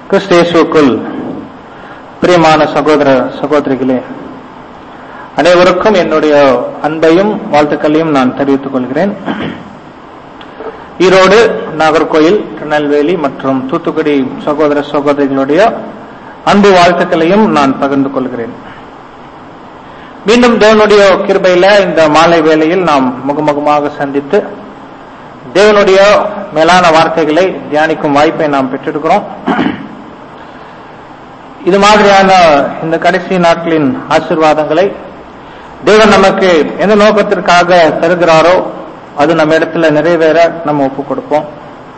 கிறிஸ்தேசுக்குள் பிரியமான சகோதர சகோதரிகளே அனைவருக்கும் என்னுடைய அன்பையும் வாழ்த்துக்களையும் நான் தெரிவித்துக் கொள்கிறேன் ஈரோடு நாகர்கோயில் திருநெல்வேலி மற்றும் தூத்துக்குடி சகோதர சகோதரிகளுடைய அன்பு வாழ்த்துக்களையும் நான் பகிர்ந்து கொள்கிறேன் மீண்டும் தேவனுடைய கிருபையில இந்த மாலை வேளையில் நாம் முகமுகமாக சந்தித்து தேவனுடைய மேலான வார்த்தைகளை தியானிக்கும் வாய்ப்பை நாம் பெற்றிருக்கிறோம் இது மாதிரியான இந்த கடைசி நாட்களின் ஆசிர்வாதங்களை தேவன் நமக்கு எந்த நோக்கத்திற்காக தருகிறாரோ அது நம்ம இடத்துல நிறைவேற நம்ம ஒப்பு கொடுப்போம்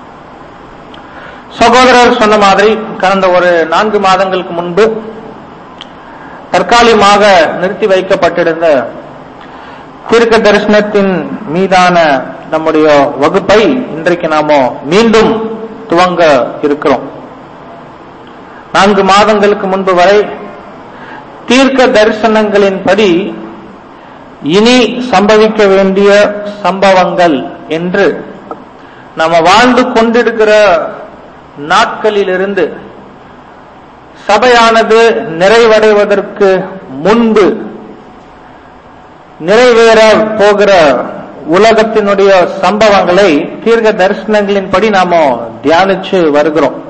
சகோதரர் சொன்ன மாதிரி கடந்த ஒரு நான்கு மாதங்களுக்கு முன்பு தற்காலிகமாக நிறுத்தி வைக்கப்பட்டிருந்த தீர்க்க தரிசனத்தின் மீதான நம்முடைய வகுப்பை இன்றைக்கு நாம மீண்டும் துவங்க இருக்கிறோம் நான்கு மாதங்களுக்கு முன்பு வரை தீர்க்க தரிசனங்களின்படி இனி சம்பவிக்க வேண்டிய சம்பவங்கள் என்று நாம வாழ்ந்து கொண்டிருக்கிற நாட்களிலிருந்து சபையானது நிறைவடைவதற்கு முன்பு நிறைவேற போகிற உலகத்தினுடைய சம்பவங்களை தீர்க்க தரிசனங்களின்படி நாம தியானிச்சு வருகிறோம்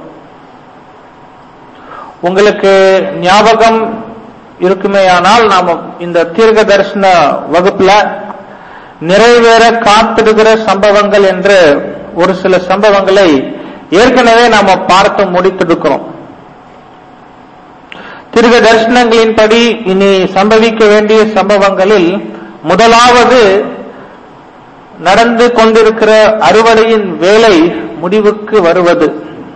உங்களுக்கு ஞாபகம் இருக்குமேயானால் நாம இந்த தீர்க்க தரிசன வகுப்புல நிறைவேற காத்திடுகிற சம்பவங்கள் என்று ஒரு சில சம்பவங்களை ஏற்கனவே நாம பார்த்து முடித்திருக்கிறோம் தீர்க்க தரிசனங்களின்படி இனி சம்பவிக்க வேண்டிய சம்பவங்களில் முதலாவது நடந்து கொண்டிருக்கிற அறுவடையின் வேலை முடிவுக்கு வருவது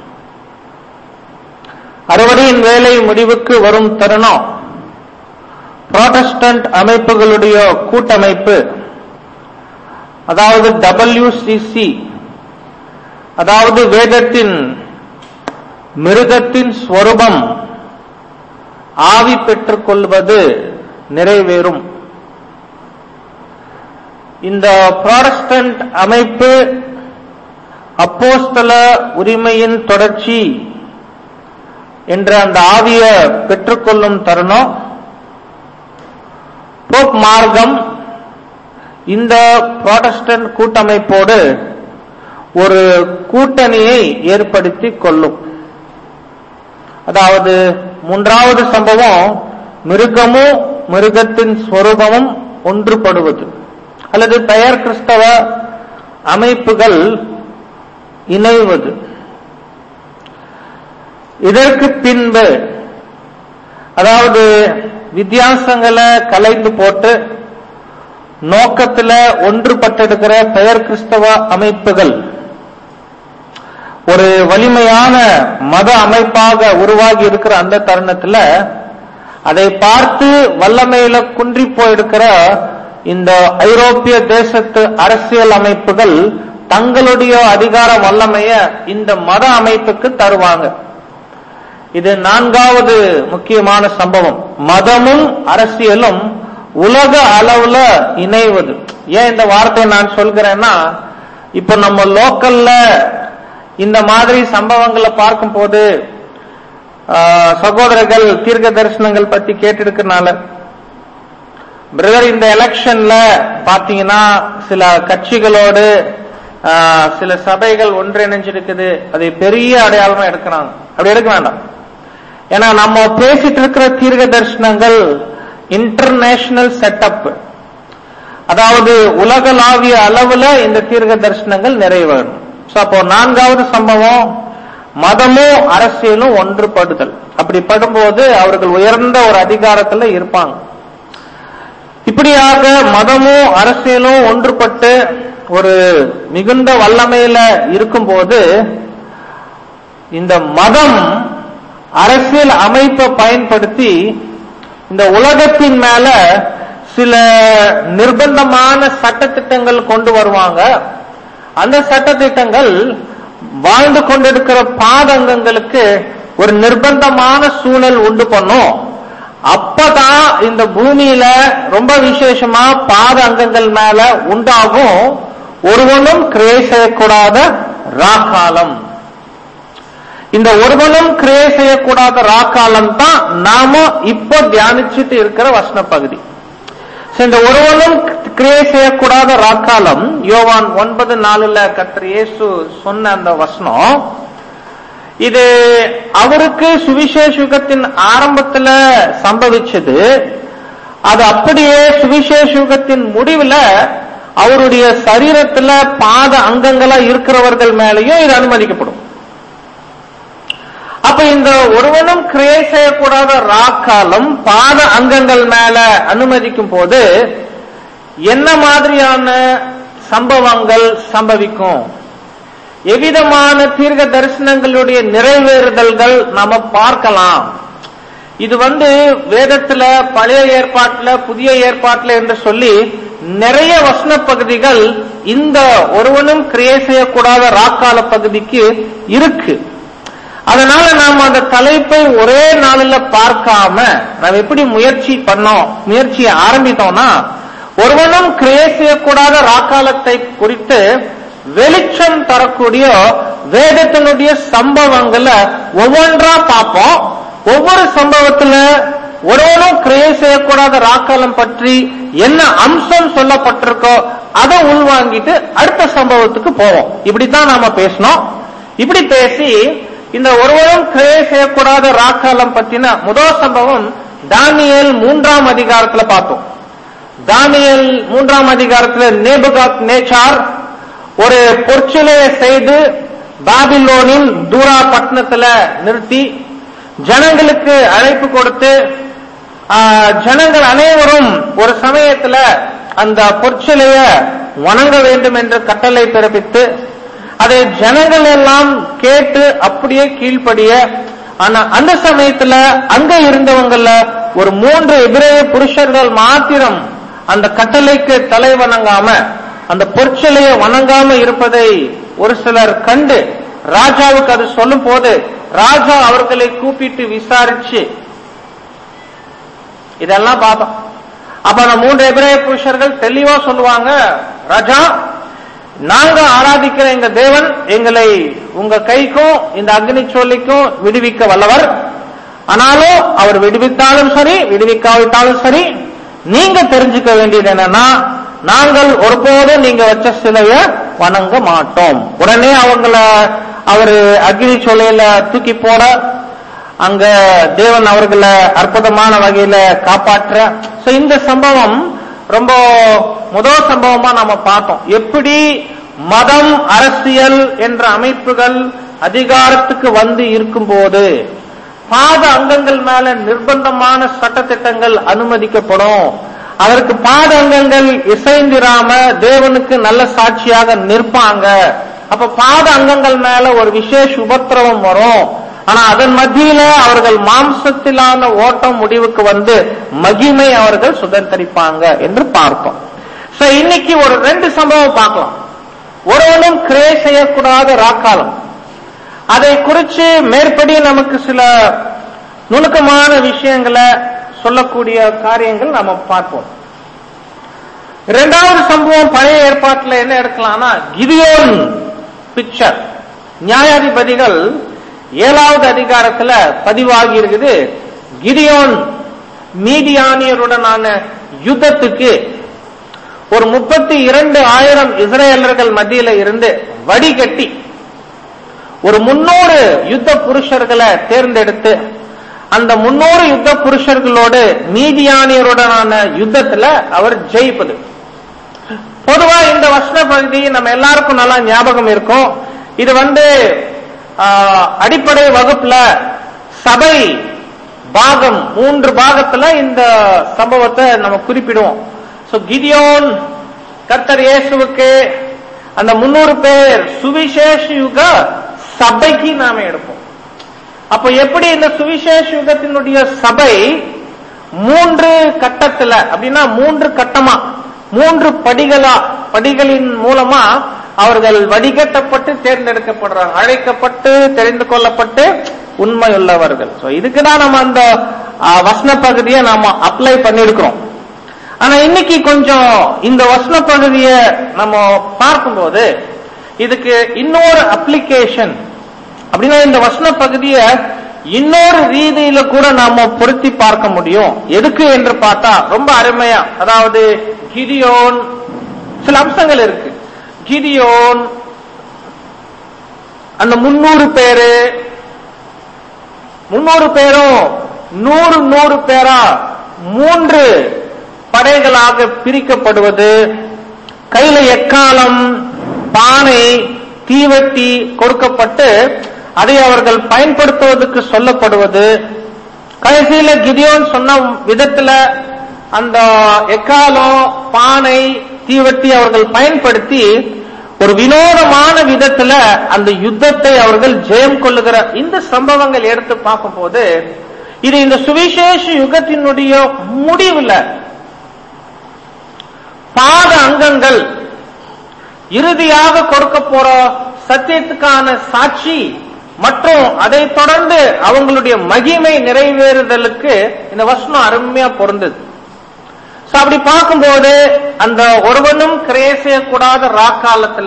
அறுவடையின் வேலை முடிவுக்கு வரும் தருணம் புரோட்டஸ்டன்ட் அமைப்புகளுடைய கூட்டமைப்பு அதாவது டபிள்யூசிசி அதாவது வேதத்தின் மிருகத்தின் ஸ்வரூபம் ஆவி பெற்றுக் கொள்வது நிறைவேறும் இந்த புராடஸ்டன்ட் அமைப்பு அப்போஸ்தல உரிமையின் தொடர்ச்சி என்ற அந்த ஆவிய பெற்றுக்கொள்ளும் தருணம் போப் மார்க்கம் இந்த புராட்டஸ்டன்ட் கூட்டமைப்போடு ஒரு கூட்டணியை ஏற்படுத்தி கொள்ளும் அதாவது மூன்றாவது சம்பவம் மிருகமும் மிருகத்தின் ஸ்வரூபமும் ஒன்றுபடுவது அல்லது பெயர் கிறிஸ்தவ அமைப்புகள் இணைவது இதற்கு பின்பு அதாவது வித்தியாசங்களை கலைந்து போட்டு நோக்கத்துல ஒன்றுபட்டிருக்கிற பெயர் கிறிஸ்தவ அமைப்புகள் ஒரு வலிமையான மத அமைப்பாக உருவாகி இருக்கிற அந்த தருணத்துல அதை பார்த்து வல்லமையில குன்றி போயிருக்கிற இந்த ஐரோப்பிய தேசத்து அரசியல் அமைப்புகள் தங்களுடைய அதிகார வல்லமைய இந்த மத அமைப்புக்கு தருவாங்க இது நான்காவது முக்கியமான சம்பவம் மதமும் அரசியலும் உலக அளவுல இணைவது ஏன் இந்த வார்த்தையை நான் சொல்கிறேன்னா இப்ப நம்ம லோக்கல்ல இந்த மாதிரி சம்பவங்களை பார்க்கும் போது சகோதரர்கள் தீர்க்க தரிசனங்கள் பத்தி கேட்டிருக்கனால பிரதர் இந்த எலெக்ஷன்ல பாத்தீங்கன்னா சில கட்சிகளோடு சில சபைகள் ஒன்றிணைஞ்சிருக்குது அதை பெரிய அடையாளமா எடுக்கிறாங்க அப்படி எடுக்க வேண்டாம் ஏன்னா நம்ம பேசிட்டு இருக்கிற தீர்க்க தரிசனங்கள் இன்டர்நேஷனல் செட்டப் அதாவது உலகளாவிய அளவுல இந்த தீர்க்க தரிசனங்கள் நிறைவேறும் அப்போ நான்காவது சம்பவம் மதமும் அரசியலும் ஒன்றுபடுதல் அப்படி படும்போது அவர்கள் உயர்ந்த ஒரு அதிகாரத்துல இருப்பாங்க இப்படியாக மதமும் அரசியலும் ஒன்றுபட்டு ஒரு மிகுந்த வல்லமையில இருக்கும்போது இந்த மதம் அரசியல் அமைப்பை பயன்படுத்தி இந்த உலகத்தின் மேல சில நிர்பந்தமான சட்டத்திட்டங்கள் கொண்டு வருவாங்க அந்த சட்டத்திட்டங்கள் வாழ்ந்து கொண்டிருக்கிற பாதங்கங்களுக்கு ஒரு நிர்பந்தமான சூழல் உண்டு பண்ணும் அப்பதான் இந்த பூமியில ரொம்ப விசேஷமா பாத அங்கங்கள் மேல உண்டாகும் ஒருவனும் கிரே செய்யக்கூடாத ராக்காலம் இந்த ஒருவனும் கிரியை செய்யக்கூடாத ராக்காலம் தான் நாம இப்போ தியானிச்சுட்டு இருக்கிற வசன பகுதி So, இந்த ஒருவனும் கிரியை செய்யக்கூடாத ராக்காலம் யோவான் ஒன்பது நாலுல கர்த்தர் இயேசு சொன்ன அந்த வசனம் இது அவருக்கு சுவிசேஷ யுகத்தின் ஆரம்பத்துல சம்பவிச்சது அது அப்படியே சுவிசேஷ யுகத்தின் முடிவுல அவருடைய சரீரத்துல பாத அங்கங்களா இருக்கிறவர்கள் மேலேயும் இது அனுமதிக்கப்படும் அப்ப இந்த ஒருவனும் கிரியை செய்யக்கூடாத ராக்காலம் பாத அங்கங்கள் மேல அனுமதிக்கும் போது என்ன மாதிரியான சம்பவங்கள் சம்பவிக்கும் எவ்விதமான தீர்க்க தரிசனங்களுடைய நிறைவேறுதல்கள் நாம பார்க்கலாம் இது வந்து வேதத்துல பழைய ஏற்பாட்டுல புதிய ஏற்பாட்டுல என்று சொல்லி நிறைய வசன பகுதிகள் இந்த ஒருவனும் கிரியை செய்யக்கூடாத ராக்கால பகுதிக்கு இருக்கு அதனால நாம் அந்த தலைப்பை ஒரே நாளில் பார்க்காம நாம் எப்படி முயற்சி பண்ணோம் முயற்சியை ஆரம்பித்தோம்னா ஒருவனும் கிரியை செய்யக்கூடாத ராக்காலத்தை குறித்து வெளிச்சம் தரக்கூடிய வேதத்தினுடைய சம்பவங்களை ஒவ்வொன்றா பார்ப்போம் ஒவ்வொரு சம்பவத்துல ஒருவனும் கிரியை செய்யக்கூடாத ராக்காலம் பற்றி என்ன அம்சம் சொல்லப்பட்டிருக்கோ அதை உள்வாங்கிட்டு அடுத்த சம்பவத்துக்கு போவோம் இப்படித்தான் நாம பேசணும் இப்படி பேசி இந்த ஒருவரும் கிரியை செய்யக்கூடாத ராக்காலம் பற்றின முதல் சம்பவம் தானியல் மூன்றாம் அதிகாரத்துல பார்த்தோம் தானியல் மூன்றாம் அதிகாரத்துல நேபுகாத் நேச்சார் ஒரு பொற்சிலையை செய்து பாபிலோனின் தூரா பட்டணத்துல நிறுத்தி ஜனங்களுக்கு அழைப்பு கொடுத்து ஆ, ஜனங்கள் அனைவரும் ஒரு சமயத்துல அந்த பொற்சிலைய வணங்க வேண்டும் என்று கட்டளை பிறப்பித்து அதை ஜனங்கள் எல்லாம் கேட்டு அப்படியே கீழ்ப்படிய ஆனா அந்த சமயத்துல அங்க இருந்தவங்கள ஒரு மூன்று எபிரேய புருஷர்கள் மாத்திரம் அந்த கட்டளைக்கு தலை வணங்காம அந்த பொற்சிலையை வணங்காம இருப்பதை ஒரு சிலர் கண்டு ராஜாவுக்கு அது சொல்லும் போது ராஜா அவர்களை கூப்பிட்டு விசாரிச்சு இதெல்லாம் பார்த்தோம் அப்ப அந்த மூன்று எபிரேய புருஷர்கள் தெளிவா சொல்லுவாங்க ராஜா நாங்க ஆராதிக்கிற எங்க தேவன் எங்களை உங்க கைக்கும் இந்த அக்னி சோலைக்கும் விடுவிக்க வல்லவர் ஆனாலும் அவர் விடுவித்தாலும் சரி விடுவிக்காவிட்டாலும் சரி நீங்க தெரிஞ்சுக்க வேண்டியது என்னன்னா நாங்கள் ஒருபோதும் நீங்க வச்ச சிலைய வணங்க மாட்டோம் உடனே அவங்கள அவரு அக்னி சோலையில தூக்கி போட அங்க தேவன் அவர்களை அற்புதமான வகையில காப்பாற்ற சோ இந்த சம்பவம் ரொம்ப முதல் சம்பவமா நாம பார்த்தோம் எப்படி மதம் அரசியல் என்ற அமைப்புகள் அதிகாரத்துக்கு வந்து இருக்கும்போது பாத அங்கங்கள் மேல நிர்பந்தமான சட்டத்திட்டங்கள் அனுமதிக்கப்படும் அதற்கு பாத அங்கங்கள் இசைந்திராம தேவனுக்கு நல்ல சாட்சியாக நிற்பாங்க அப்ப பாத அங்கங்கள் மேல ஒரு விசேஷ உபத்திரவம் வரும் ஆனா அதன் மத்தியில அவர்கள் மாம்சத்திலான ஓட்டம் முடிவுக்கு வந்து மகிமை அவர்கள் சுதந்திரிப்பாங்க என்று பார்ப்போம் சோ இன்னைக்கு ஒரு ரெண்டு சம்பவம் பார்க்கலாம் ஒருவனும் கிரே செய்யக்கூடாத ராக்காலம் அதை குறித்து மேற்படி நமக்கு சில நுணுக்கமான விஷயங்களை சொல்லக்கூடிய காரியங்கள் நாம பார்ப்போம் இரண்டாவது சம்பவம் பழைய ஏற்பாட்டுல என்ன எடுக்கலாம்னா கிதியோன் பிக்சர் நியாயாதிபதிகள் ஏழாவது அதிகாரத்துல பதிவாகி இருக்குது கிதியோன் மீதியானியருடனான யுத்தத்துக்கு ஒரு முப்பத்தி இரண்டு ஆயிரம் இஸ்ரேலர்கள் மத்தியில இருந்து வடிகட்டி ஒரு முன்னூறு யுத்த புருஷர்களை தேர்ந்தெடுத்து அந்த முன்னூறு யுத்த புருஷர்களோடு மீதியானியருடனான யுத்தத்துல அவர் ஜெயிப்பது பொதுவா இந்த வசன பகுதி நம்ம எல்லாருக்கும் நல்லா ஞாபகம் இருக்கும் இது வந்து ஆஹ், அடிப்படை வகுப்புல சபை பாகம் மூன்று பாகத்துல இந்த சம்பவத்தை நம்ம குறிப்பிடுவோம் சோ கிதியோன் கர்த்தர் இயேசுவுக்கு அந்த முன்னூறு பேர் சுவிசேஷ யுக சபைக்கு நாம எடுப்போம் அப்ப எப்படி இந்த சுவிசேஷ யுகத்தினுடைய சபை மூன்று கட்டத்துல அப்படின்னா மூன்று கட்டமா மூன்று படிகளா படிகளின் மூலமா அவர்கள் வடிகட்டப்பட்டு தேர்ந்தெடுக்கப்படுறாங்க அழைக்கப்பட்டு தெரிந்து கொள்ளப்பட்டு உண்மையுள்ளவர்கள் சோ இதுக்கு தான் நம்ம அந்த ஆ, வசன பகுதியை நாம அப்ளை பண்ணிருக்கிறோம் ஆனா இன்னைக்கு கொஞ்சம் இந்த வசன பகுதியை நம்ம பார்க்கும்போது இதுக்கு இன்னொரு அப்ளிகேஷன் அப்படின்னா இந்த வசன பகுதியை இன்னொரு ரீதியில கூட நாம பொருத்தி பார்க்க முடியும் எதுக்கு என்று பார்த்தா ரொம்ப அருமையா அதாவது கிதியோன் சில அம்சங்கள் இருக்கு கிதியோன் அந்த முன்னூறு பேரு முன்னூறு பேரும் நூறு நூறு பேரா மூன்று படைகளாக பிரிக்கப்படுவது கையில எக்காலம் பானை தீவட்டி கொடுக்கப்பட்டு அதை அவர்கள் பயன்படுத்துவதற்கு சொல்லப்படுவது கடைசியில கிதியோன் சொன்ன விதத்துல அந்த எக்காலம் பானை தீவட்டி அவர்கள் பயன்படுத்தி ஒரு வினோதமான விதத்துல அந்த யுத்தத்தை அவர்கள் ஜெயம் கொள்ளுகிற இந்த சம்பவங்கள் எடுத்து பார்க்கும்போது இது இந்த சுவிசேஷ யுகத்தினுடைய முடிவுல பாத அங்கங்கள் இறுதியாக கொடுக்க போற சத்தியத்துக்கான சாட்சி மற்றும் அதை தொடர்ந்து அவங்களுடைய மகிமை நிறைவேறுதலுக்கு இந்த வசனம் அருமையா பொருந்தது So, அப்படி பார்க்கும்போது அந்த ஒருவனும் கிரைய செய்யக்கூடாத ராக்காலத்துல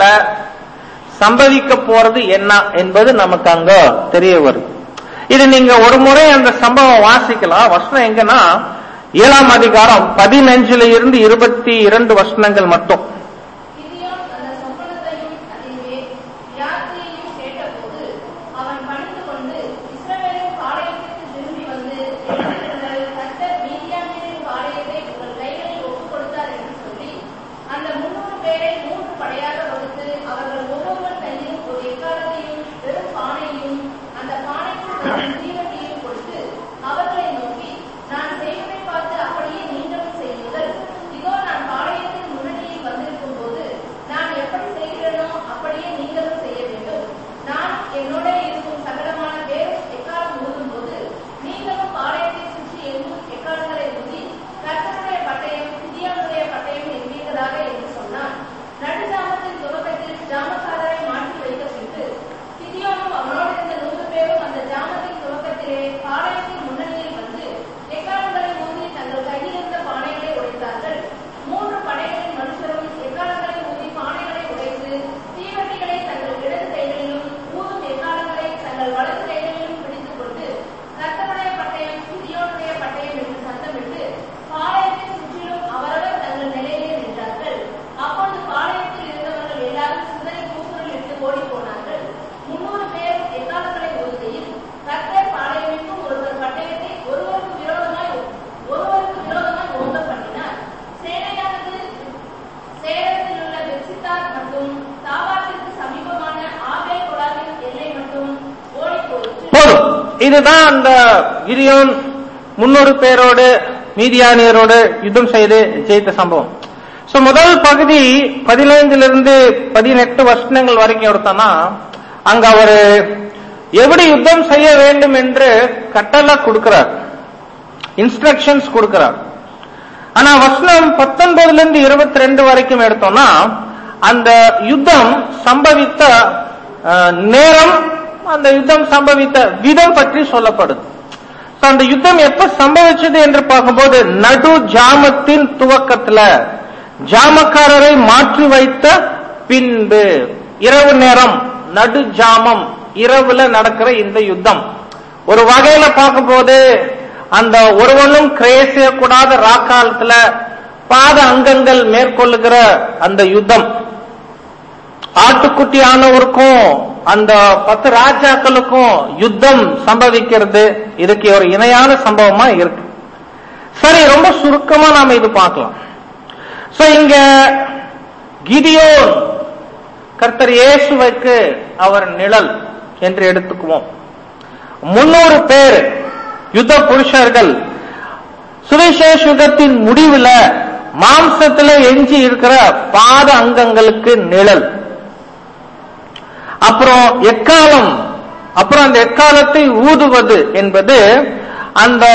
சம்பவிக்க போறது என்ன என்பது நமக்கு அங்க தெரிய வருது இது நீங்க ஒரு முறை அந்த சம்பவம் வாசிக்கலாம் வசனம் எங்கன்னா ஏழாம் அதிகாரம் பதினஞ்சுல இருந்து இருபத்தி இரண்டு வசனங்கள் மட்டும் கிதியோன் அந்த சொப்பனத்தையும் அதின் வே- வியாப்தியையும் கேட்டபோது, அவன் பணிந்து கொண்டு, இஸ்ரவேலின் பாளையத்திற்கு திரும்பி வந்து, எழுந்திருங்கள், கர்த்தர் மீதியானியரின் பாளையத்தை உங்கள் கைகளில் ஒப்புக் கொடுத்தார் என்று சொல்லி, அந்த முன்னூறு பேரை மூன்று படையாக வகுத்து, அவர்கள் ஒவ்வொருவர் கையிலும் ஒரு எக்காளத்தையும் வெறும் பானையையும், அந்த பானைக்குள் வரும் தீவட்டியையும் கொடுத்து, அவர்களை நோக்கி, நான் செய்வதை பார்த்து அப்படியே நீங்களும் செய்யுங்கள். இதோ நான் பாளையத்தின் முன்னணியில் வந்திருக்கும் போது நான் எப்படி செய்கிறேனோ அப்படியே நீங்களும் செய்ய வேண்டும் நான் என்னோட இருக்கும் சகலமான பேர் எக்காலம் ஊதும் போது நீங்களும் பாளையத்தை சுற்றி எங்கும் எக்காலங்களை ஊதி கர்த்தருடைய பட்டயம் சிதியானுடைய பட்டயம் என்பீர்களாக என்று சொன்னான் நடுஜாமத்தின் துவக்கத்தில் ஜாமக்காரரை மாற்றி வைத்த பின்பு சிதியோனும் அவனோடு இருந்த நூறு பேரும் அந்த ஜாமத்தின் துவக்கத்திலே பாளையத்தின் முன்னணியில் வந்து எக்காலங்களை ஊதி தங்கள் கையில் இருந்த பானைகளை உடைத்தார்கள் மூன்று படைகளின் மனுஷரும் எக்காலங்களை ஊதி பானைகளை உடைத்து தீவட்டிகளை தங்கள் இடது கைகளிலும் ஊதும் எக்காலங்களை தங்கள் வலது கைகளிலும் பிடித்துக் கொண்டு கர்த்தருடைய பட்டயம் சிறியோனுடைய பட்டயம் என்று சத்தமிட்டு பாளையத்தை சுற்றிலும் அவரவர் தங்கள் நிலையிலே நின்றார்கள் அப்பொழுது பாளையத்தில் இருந்தவர்கள் எல்லாரும் சிதறி கூக்குரல் இட்டு ஓடிப் போனார்கள் முன்னூறு பேர் எக்காலங்களை ஊதுகையில் கர்த்தர் பாளையமிக்கும் ஒருவர் பட்டயத்தை ஒருவருக்கு விரோதமாய் ஒருவருக்கு விரோதமாய் ஓங்க பண்ணினார் சேனையானது சேலத்தில் உள்ள பெப்சித்தார் மற்றும் தாவாத்திற்கு சமீபமான ஆபேல் குழாவின் எல்லை மட்டும் ஓடிப் போயிற்று போதும் இதுதான் அந்த கிரியோன் முன்னூறு பேரோடு மீதியானியரோடு யுத்தம் செய்து ஜெயித்த சம்பவம் சோ முதல் பகுதி பதினைந்திலிருந்து பதினெட்டு வருஷங்கள் வரைக்கும் எடுத்தோம்னா அங்க அவரு எப்படி யுத்தம் செய்ய வேண்டும் என்று கட்டளை கொடுக்கிறார் இன்ஸ்ட்ரக்ஷன்ஸ் கொடுக்கிறார் ஆனா வசனம் பத்தொன்பதுல இருந்து இருபத்தி ரெண்டு வரைக்கும் எடுத்தோம்னா அந்த யுத்தம் சம்பவித்த அஹ், நேரம் அந்த யுத்தம் சம்பவித்த விதம் பற்றி சொல்லப்படுது So, அந்த யுத்தம் எப்ப சம்பவிச்சது என்று பார்க்கும்போது நடு ஜாமத்தின் துவக்கத்துல ஜாமக்காரரை மாற்றி வைத்த பின்பு இரவு நேரம் நடு ஜாமம் இரவுல நடக்கிற இந்த யுத்தம் ஒரு வகையில பார்க்கும்போது அந்த ஒருவனும் கிரைய செய்யக்கூடாத ராக்காலத்துல பாத அங்கங்கள் மேற்கொள்ளுகிற அந்த யுத்தம் ஆட்டுக்குட்டியானவருக்கும் அந்த பத்து ராஜாக்களுக்கும் யுத்தம் சம்பவிக்கிறது இதுக்கு ஒரு இணையான சம்பவமா இருக்கு சரி ரொம்ப சுருக்கமா நாம இது பார்க்கலாம் சோ இங்க கிதியோன் கர்த்தர் இயேசுவுக்கு அவர் நிழல் என்று எடுத்துக்குவோம் முன்னூறு பேர் யுத்த புருஷர்கள் சுவிசேஷ யுகத்தின் முடிவுல மாம்சத்துல எஞ்சி இருக்கிற பாத அங்கங்களுக்கு நிழல் அப்புறம் எக்காலம் அப்புறம் அந்த எக்காலத்தை ஊதுவது என்பது அந்த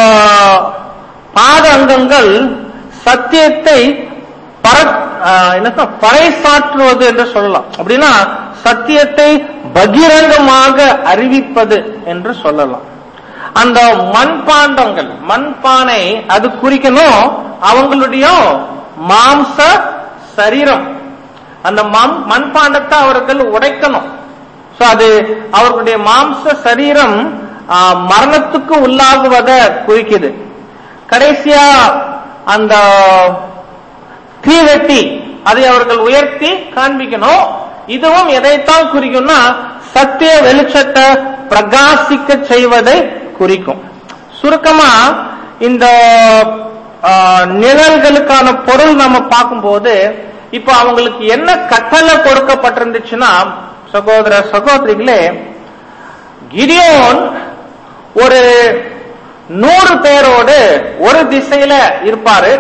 பாத அங்கங்கள் சத்தியத்தை பர ஆஹ் என்ன சொல்ல, பறைசாற்றுவது என்று சொல்லலாம் அப்படின்னா சத்தியத்தை பகிரங்கமாக அறிவிப்பது என்று சொல்லலாம் அந்த மண்பாண்டங்கள் மண்பானை அது குறிக்கணும் அவங்களுடைய மாம்ச சரீரம் அந்த மண் மண்பாண்டத்தை அவர்கள் உடைக்கணும் சோ அது அவர்களுடைய மாம்ச சரீரம் ஆ, மரணத்துக்கு உள்ளாகுவதை குறிக்குது கடைசியா அந்த தீவெட்டி அதை அவர்கள் உயர்த்தி காண்பிக்கணும் இதுவும் எதைத்தான் குறிக்கும்னா சத்திய வெளிச்சத்தை பிரகாசிக்க செய்வதை குறிக்கும் சுருக்கமா இந்த ஆ, நிழல்களுக்கான பொருள் நம்ம பார்க்கும்போது இப்ப அவங்களுக்கு என்ன கட்டளை கொடுக்கப்பட்டிருந்துச்சுன்னா சகோதர சகோதரிகளே கிடியோன் ஒரு நூறு பேரோடு ஒரு திசையில இருப்பாரு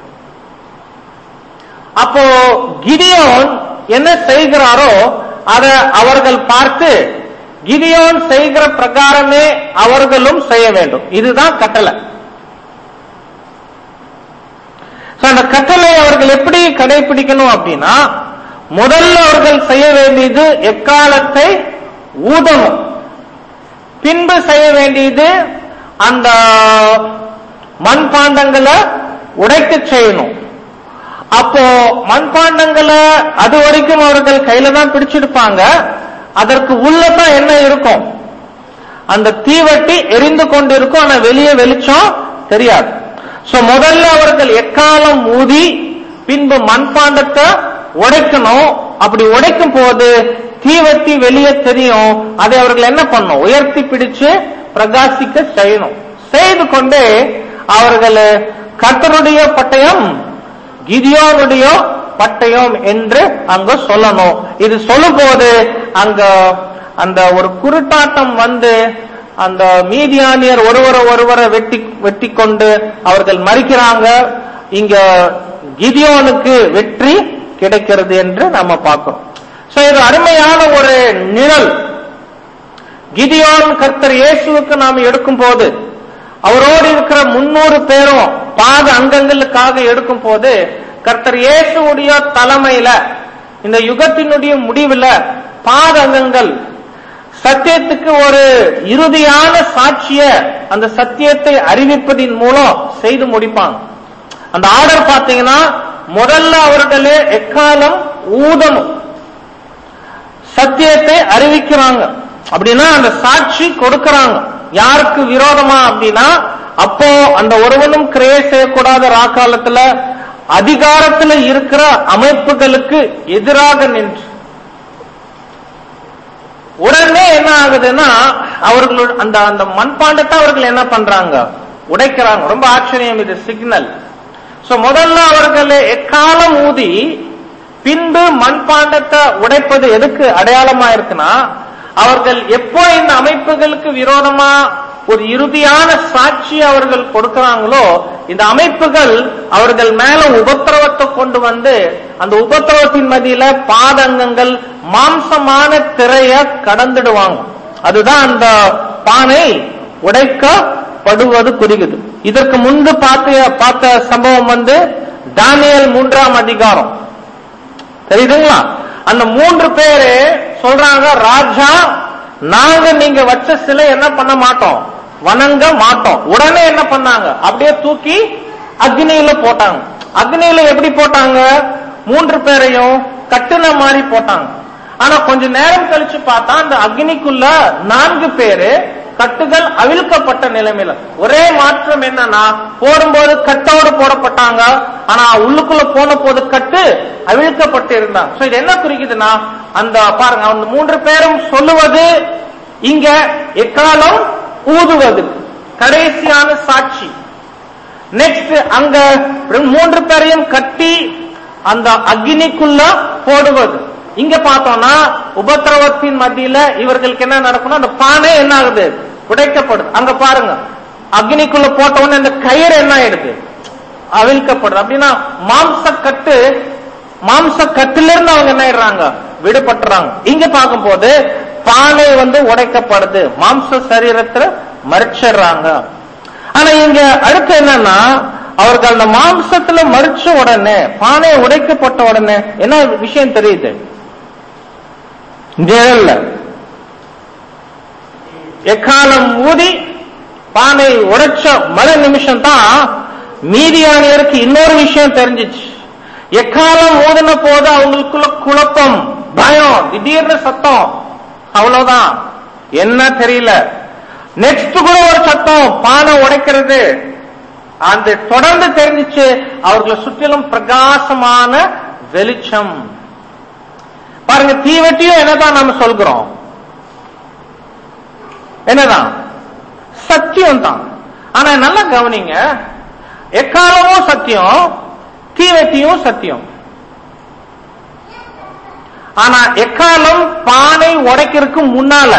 அப்போ கிடியோன் என்ன செய்கிறாரோ அத அவர்கள் பார்த்து கிடியோன் செய்கிற பிரகாரமே அவர்களும் செய்ய வேண்டும் இதுதான் கட்டளை So, அந்த கட்டளை அவர்கள் எப்படி கடைபிடிக்கணும் அப்படின்னா முதல்ல அவர்கள் செய்ய வேண்டியது எக்காலத்தை ஊதணும் பின்பு செய்ய வேண்டியது அந்த மண்பாண்டங்களை உடைக்க செய்யணும் அப்போ மண்பாண்டங்களை அது வரைக்கும் அவர்கள் கையில தான் பிடிச்சிருப்பாங்க அதற்கு உள்ளதான் என்ன இருக்கும் அந்த தீவட்டி எரிந்து கொண்டிருக்கும் ஆனா வெளியே வெளிச்சம் தெரியாது சோ முதல்ல அவர்கள் எக்காலம் ஊதி பின்பு மண்பாண்டத்தை உடைக்கணும் அப்படி உடைக்கும் போது தீவட்டி வெளியே தெரியும் அதை அவர்கள் என்ன பண்ணும் உயர்த்தி பிடிச்சு பிரகாசிக்க செய்யணும் செய்து கொண்டே அவர்கள் கர்த்தருடைய பட்டயம் கிதியோனுடைய பட்டயம் என்று அங்க சொல்லணும் இது சொல்லும் போது அங்க அந்த ஒரு குருட்டாட்டம் வந்து அந்த மீதியானியர் ஒருவரை ஒருவரை வெட்டி வெட்டி கொண்டு அவர்கள் மறிக்கிறாங்க இங்க கிதியோனுக்கு வெற்றி கிடைக்கிறது என்று நம்ம பார்க்கிறோம் சோ இது அருமையான ஒரு நிழல் கிதியோன் கர்த்தர் இயேசுவுக்கு நாம் எடுக்கும் போது அவரோடு இருக்கிற முன்னூறு பேரும் பாத அங்கங்களுக்காக எடுக்கும் போது கர்த்தர் இயேசுவுடைய தலைமையில இந்த யுகத்தினுடைய முடிவுல பாத அங்கங்கள் சத்தியத்துக்கு ஒரு இறுதியான சாட்சிய அந்த சத்தியத்தை அறிவிப்பதின் மூலம் செய்து முடிப்பாங்க அந்த ஆர்டர் பாத்தீங்கன்னா முதல்ல அவர்களே எக்காலம் ஊதணும் சத்தியத்தை அறிவிக்கிறாங்க அப்படின்னா அந்த சாட்சி கொடுக்கறாங்க யாருக்கு விரோதமா அப்படின்னா அப்போ அந்த ஒருவனும் கிரைய செய்யக்கூடாத ராக்காலத்துல அதிகாரத்துல இருக்கிற அமைப்புகளுக்கு எதிராக நின்று உடனே என்ன ஆகுதுன்னா அவர்களோட அந்த அந்த மண்பாண்டத்தை அவர்கள் என்ன பண்றாங்க உடைக்கிறாங்க ரொம்ப ஆச்சரியம் இது சிக்னல் சோ முதல்ல அவர்கள் எக்காலம் ஊதி பின்பு மண்பாண்டத்தை உடைப்பது எதுக்கு அடையாளமா இருக்குன்னா அவர்கள் எப்போ இந்த அமைப்புகளுக்கு விரோதமா ஒரு இறுதியான சாட்சி அவர்கள் கொடுக்கறாங்களோ இந்த அமைப்புகள் அவர்கள் மேல உபத்திரவத்தை கொண்டு வந்து அந்த உபத்திரவத்தின் மத்தியில பாதங்கங்கள் மாம்சமான திரைய கடந்துடுவாங்க அதுதான் அந்த பானை உடைக்கப்படுவது குறிக்குது இதற்கு முன்பு பார்த்த பார்த்த சம்பவம் வந்து தானியல் மூன்றாம் அதிகாரம் தெரியுதுங்களா அந்த மூன்று பேரு சொல்றாங்க ராஜா நாங்க நீங்க வச்ச சிலை என்ன பண்ண மாட்டோம் வணங்க மாட்டோம் உடனே என்ன பண்ணாங்க அப்படியே தூக்கி அக்னியில போட்டாங்க அக்னியில எப்படி போட்டாங்க மூன்று பேரையும் கட்டுன மாதிரி போட்டாங்க ஆனா கொஞ்ச நேரம் கழிச்சு பார்த்தா அந்த அக்னிக்குள்ள நான்கு பேரு கட்டுகள் அவிழ்க்கப்பட்ட நிலைமையில ஒரே மாற்றம் என்னன்னா போடும்போது கட்டோடு போடப்பட்டாங்க ஆனா உள்ளுக்குள்ள போன போது கட்டு அவிழ்க்கப்பட்டு இருந்தாங்க சோ இது என்ன குறிக்குதுன்னா அந்த பாருங்க அந்த மூன்று பேரும் சொல்லுவது இங்க எக்காலம் ஊதுவது கடைசியான சாட்சி நெக்ஸ்ட் அங்க மூன்று பேரையும் கட்டி அந்த அக்னிக்குள்ள போடுவது இங்க பார்த்தோம்னா உபத்திரவத்தின் மத்தியில இவர்களுக்கு என்ன நடக்கணும் அந்த பானை என்ன ஆகுது உடைக்கப்படுது அங்க பாருங்க அக்னிக்குள்ள போட்ட உடனே அந்த கயிறு என்ன ஆயிடுது அவிழ்க்கப்படுது அப்படின்னா மாம்ச கட்டு மாம்ச கட்டிலிருந்து அவங்க என்ன ஆயிடுறாங்க விடுபட்டுறாங்க இங்க பார்க்கும்போது பானை வந்து உடைக்கப்படுது மாம்ச சரீரத்துல மறிச்சிடுறாங்க ஆனா இங்க அடுத்து என்னன்னா அவர்கள் அந்த மாம்சத்துல மறிச்ச உடனே பானை உடைக்கப்பட்ட உடனே என்ன விஷயம் தெரியுது நிழல்ல எக்காலம் ஊதி பானை உடைச்ச மறு நிமிஷம் தான் மீதியானியருக்கு இன்னொரு விஷயம் தெரிஞ்சிச்சு எக்காலம் ஊதின போது அவங்களுக்குள்ள குழப்பம் பயம் திடீர்னு சத்தம் அவ்வளவுதான் என்ன தெரியல நெக்ஸ்ட் கூட ஒரு சத்தம் பானை உடைக்கிறது அந்த தொடர்ந்து தெரிஞ்சிச்சு அவர்களை சுற்றிலும் பிரகாசமான வெளிச்சம் பாருங்க தீவெட்டியும் என்னதான் நம்ம சொல்கிறோம் என்னதான் சத்தியம் தான் ஆனா நல்லா கவனிங்க எக்காலமும் சத்தியம் தீவெட்டியும் சத்தியம் ஆனா எக்காலம் பானை உடைக்கிறதுக்கு முன்னால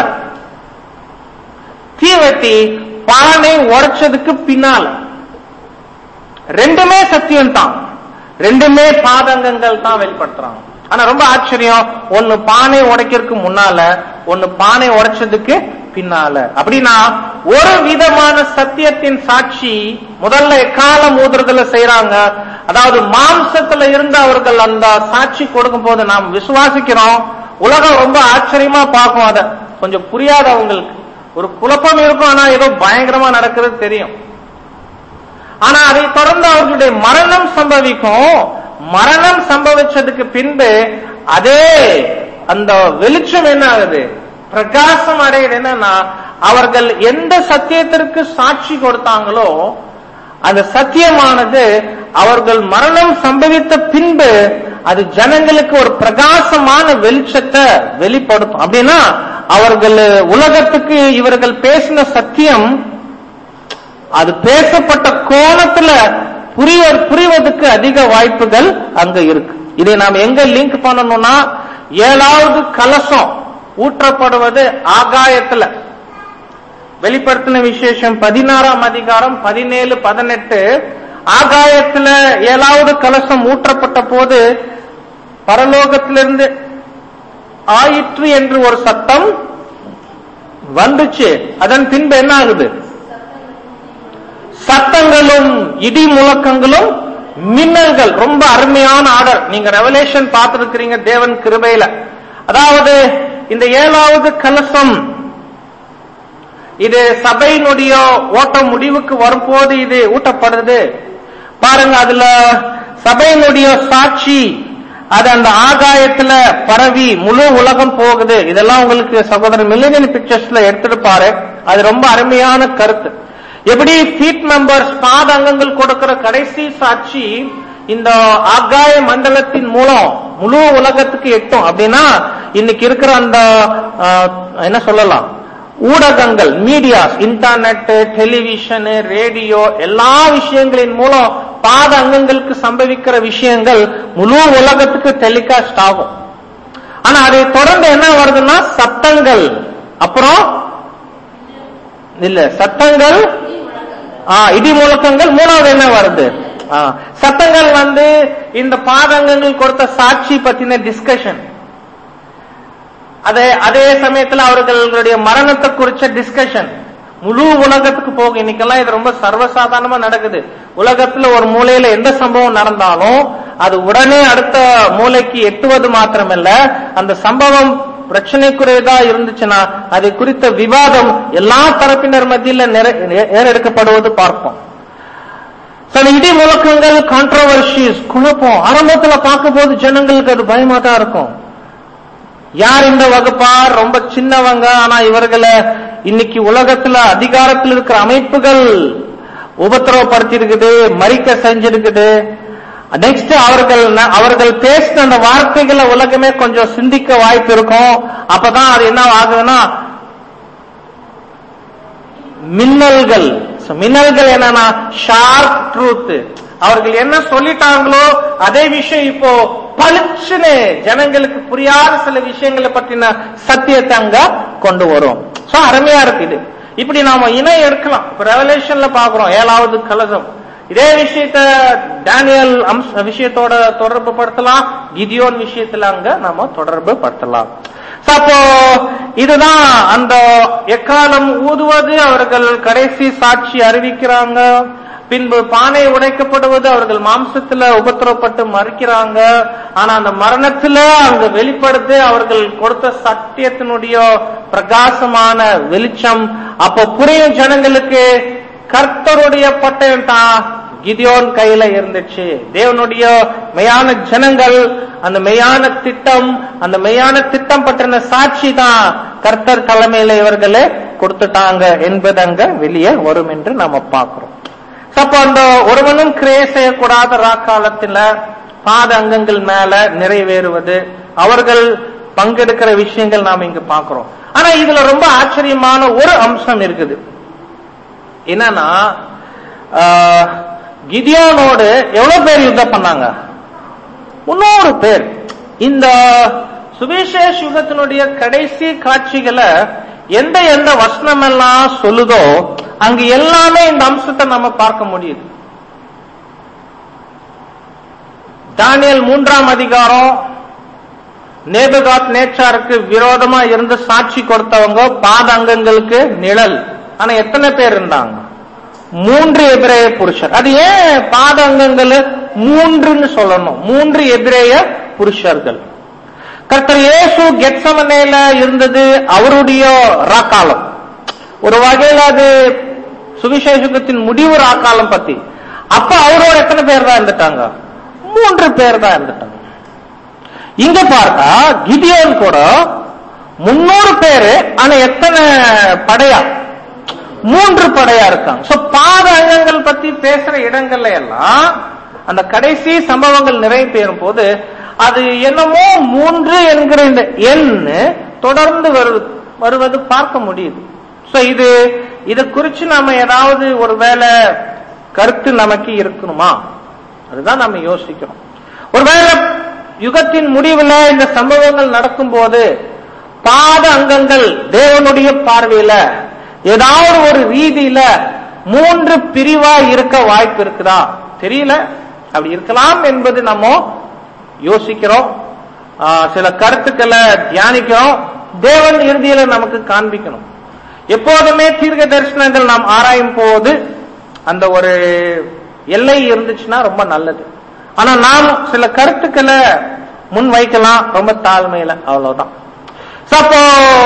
தீவெட்டி பானை உடைச்சதுக்கு பின்னால ரெண்டுமே சத்தியம் தான் ரெண்டுமே பாதங்கங்கள் தான் வெளிப்படுத்துறாங்க ஆனா ரொம்ப ஆச்சரியம் ஒன்னு பானை உடைக்கிறதுக்கு முன்னால ஒன்னு பானை உடைச்சதுக்கு பின்னால அப்படின்னா ஒரு விதமான சத்தியத்தின் சாட்சி முதல்ல எக்காலம் ஊதுறதுல செய்யறாங்க அதாவது மாம்சத்துல இருந்து அவர்கள் அந்த சாட்சி கொடுக்கும் போது நாம் விசுவாசிக்கிறோம் உலகம் ரொம்ப ஆச்சரியமா பார்க்கும் அத கொஞ்சம் புரியாத அவங்களுக்கு ஒரு குழப்பம் இருக்கும் ஆனா ஏதோ பயங்கரமா நடக்கிறது தெரியும் ஆனா அதை தொடர்ந்து அவர்களுடைய மரணம் சம்பவிக்கும் மரணம் சம்பவிச்சதுக்கு பின்பு அதே அந்த வெளிச்சம் என்ன ஆகுது பிரகாசம் அடையுது என்னன்னா அவர்கள் எந்த சத்தியத்திற்கு சாட்சி கொடுத்தாங்களோ அந்த சத்தியமானது அவர்கள் மரணம் சம்பவித்த பின்பு அது ஜனங்களுக்கு ஒரு பிரகாசமான வெளிச்சத்தை வெளிப்படுத்தும் அப்படின்னா அவர்கள் உலகத்துக்கு இவர்கள் பேசின சத்தியம் அது பேசப்பட்ட கோணத்துல புரிய புரிவதற்கு அதிக வாய்ப்புகள் அங்க இருக்கு இதை நாம் எங்க லிங்க் பண்ணணும்னா ஏழாவது கலசம் ஊற்றப்படுவது ஆகாயத்துல வெளிப்படுத்தின விசேஷம் பதினாறாம் அதிகாரம் பதினேழு பதினெட்டு ஆகாயத்துல ஏழாவது கலசம் ஊற்றப்பட்ட போது பரலோகத்திலிருந்து ஆயிற்று என்று ஒரு சத்தம் வந்துச்சு அதன் பின்பு என்ன ஆகுது சத்தங்களும் இடி முழக்கங்களும் மின்னல்கள் ரொம்ப அருமையான ஆர்டர் நீங்க ரெவலேஷன் பார்த்திருக்கிறீங்க தேவன் கிருபையில அதாவது இந்த ஏழாவது கலசம் இது சபையினுடைய ஓட்டம் முடிவுக்கு வரும்போது இது ஊட்டப்படுது பாருங்க அதுல சபையினுடைய சாட்சி அது அந்த ஆகாயத்துல பரவி முழு உலகம் போகுது இதெல்லாம் உங்களுக்கு சகோதரர் மில்லியன் பிக்சர்ஸ்ல எடுத்துட்டு பாரு அது ரொம்ப அருமையான கருத்து எப்படி ஃபீட் மெம்பர்ஸ் பாத அங்கங்கள் கொடுக்கிற கடைசி சாட்சி இந்த ஆகாய மண்டலத்தின் மூலம் முழு உலகத்துக்கு எட்டும் அப்படின்னா இன்னைக்கு இருக்கிற அந்த ஆஹ், என்ன சொல்லலாம் ஊடகங்கள் மீடியாஸ் இன்டர்நெட் டெலிவிஷன் ரேடியோ எல்லா விஷயங்களின் மூலம் பாத அங்கங்களுக்கு சம்பவிக்கிற விஷயங்கள் முழு உலகத்துக்கு டெலிகாஸ்ட் ஆகும் ஆனா அதை தொடர்ந்து என்ன வருதுன்னா சத்தங்கள் அப்புறம் இல்ல சத்தங்கள் ஆ, இடி முழக்கங்கள் மூணாவது என்ன வருது ஆ, சத்தங்கள் வந்து இந்த பாதங்கங்கள் கொடுத்த சாட்சி பத்தின டிஸ்கஷன் அதே அதே சமயத்துல அவர்களுடைய மரணத்தை குறிச்ச டிஸ்கஷன் முழு உலகத்துக்கு போகும் இன்னைக்கெல்லாம் இது ரொம்ப சர்வசாதாரணமா நடக்குது உலகத்துல ஒரு மூலையில எந்த சம்பவம் நடந்தாலும் அது உடனே அடுத்த மூலைக்கு எட்டுவது மாத்திரமல்ல அந்த சம்பவம் பிரச்சனைக்குரியதா இருந்துச்சுன்னா அதை குறித்த விவாதம் எல்லா தரப்பினர் மத்தியில நிறை- ஏறெடுக்கப்படுவது பார்ப்போம் சில இடி முழக்கங்கள் கான்ட்ரவர்ஷிஸ் குழப்பம் ஆரம்பத்துல பார்க்கும்போது ஜனங்களுக்கு அது பயமா தான் இருக்கும் யார் இந்த வகுப்பார் ரொம்ப சின்னவங்க ஆனா இவர்களை இன்னைக்கு உலகத்துல அதிகாரத்தில் இருக்கிற அமைப்புகள் உபத்திரவப்படுத்தி இருக்குது மறிக்க செஞ்சிருக்குது நெக்ஸ்ட் அவர்கள் ந- அவர்கள் பேசின அந்த வார்த்தைகளை உலகமே கொஞ்சம் சிந்திக்க வாய்ப்பு இருக்கும் அப்பதான் அது என்ன ஆகுதுன்னா மின்னல்கள் So, மின்னல்கள் என்னன்னா ஷார்ப் ட்ரூத் அவர்கள் என்ன சொல்லிட்டாங்களோ அதே விஷயம் இப்போ பளிச்சுன்னு ஜனங்களுக்கு புரியாத சில விஷயங்களை பற்றின சத்தியத்தை அங்க கொண்டு வரும் சோ அருமையா இருக்கு இது இப்படி நாம இணை எடுக்கலாம் இப்ப ரெவலேஷன்ல பாக்குறோம் ஏழாவது கலசம் இதே விஷயத்த டேனியல் அம்ச விஷயத்தோட தொடர்பு படுத்தலாம் கிதியோன் விஷயத்துல அங்க நாம தொடர்பு படுத்தலாம் So, அப்போ இதுதான் அந்த எக்காலம் ஊதுவது அவர்கள் கடைசி சாட்சி அறிவிக்கிறாங்க பின்பு பானை உடைக்கப்படுவது அவர்கள் மாம்சத்துல உபத்திரப்பட்டு மறிக்கிறாங்க ஆனா அந்த மரணத்துல அங்க வெளிப்படுத்து அவர்கள் கொடுத்த சத்தியத்தினுடைய பிரகாசமான வெளிச்சம் அப்போ புரியும் ஜனங்களுக்கு கர்த்தருடைய பட்டயம் தான் கிதியோன் கையில இருந்துச்சு தேவனுடைய மெய்யான ஜனங்கள் அந்த மெய்யான திட்டம் அந்த மெய்யான திட்டம் பற்றின சாட்சி தான் கர்த்தர் தலைமையில இவர்களே கொடுத்துட்டாங்க என்பது அங்க வெளியே வரும் என்று நாம பார்க்கிறோம் So, அப்போ அந்த ஒருவனும் கிரே செய்யக்கூடாத ராக்காலத்துல பாத அங்கங்கள் மேல நிறைவேறுவது அவர்கள் பங்கெடுக்கிற விஷயங்கள் நாம இங்க பார்க்கிறோம் ஆனா இதுல ரொம்ப ஆச்சரியமான ஒரு அம்சம் இருக்குது என்னன்னா ஆஹ், கிதியோனோடு எவ்வளவு பேர் யுத்தம் பண்ணாங்க முன்னூறு பேர் இந்த சுவிசேஷ யுகத்தினுடைய கடைசி காட்சிகளை எந்த எந்த வசனம் எல்லாம் சொல்லுதோ அங்க எல்லாமே இந்த அம்சத்தை நம்ம பார்க்க முடியுது தானியல் மூன்றாம் அதிகாரம் நேபுகாத் நேச்சாருக்கு விரோதமா இருந்து சாட்சி கொடுத்தவங்க பாத அங்கங்களுக்கு நிழல் ஆனா எத்தனை பேர் இருந்தாங்க மூன்று எபிரேய புருஷர் அது ஏன் பாத அங்கங்கள் மூன்றுன்னு சொல்லணும் மூன்று எபிரேய புருஷர்கள் கர்த்தர் இயேசு கெட்சமனேல இருந்தது அவருடைய ராக்காலம் ஒரு வகையில அது சுவிசேஷத்தின் முடிவு ராக்காலம் பத்தி அப்ப அவரோட எத்தனை பேர் தான் இருந்துட்டாங்க மூன்று பேர் தான் இருந்துட்டாங்க இங்க பார்த்தா கிதியோன் கூட முன்னூறு பேரு ஆனா எத்தனை படையா மூன்று படையா இருக்காங்க சோ பாத அங்கங்கள் பத்தி பேசுற இடங்கள்ல எல்லாம் அந்த கடைசி சம்பவங்கள் நிறைவேறும் போது அது என்னமோ மூன்று என்கிற இந்த எண் தொடர்ந்து வரு வருவது பார்க்க முடியுது சோ இது இத குறிச்சு நாம ஏதாவது ஒருவேளை கருத்து நமக்கு இருக்கணுமா அதுதான் நம்ம யோசிக்கிறோம் ஒருவேளை யுகத்தின் முடிவுல இந்த சம்பவங்கள் நடக்கும்போது பாத அங்கங்கள் தேவனுடைய பார்வையில ஏதாவது ஒரு ரீதியில மூன்று பிரிவா இருக்க வாய்ப்பு இருக்குதா தெரியல அப்படி இருக்கலாம் என்பது நம்ம யோசிக்கிறோம் ஆ, சில கருத்துக்களை தியானிக்கிறோம் தேவன் இறுதியில நமக்கு காண்பிக்கணும் எப்போதுமே தீர்க்க தரிசனங்கள் நாம் ஆராயும் போது அந்த ஒரு எல்லை இருந்துச்சுன்னா ரொம்ப நல்லது ஆனா நாம் சில கருத்துக்களை முன் வைக்கலாம் ரொம்ப தாழ்மையில அவ்வளவுதான் So, அப்போ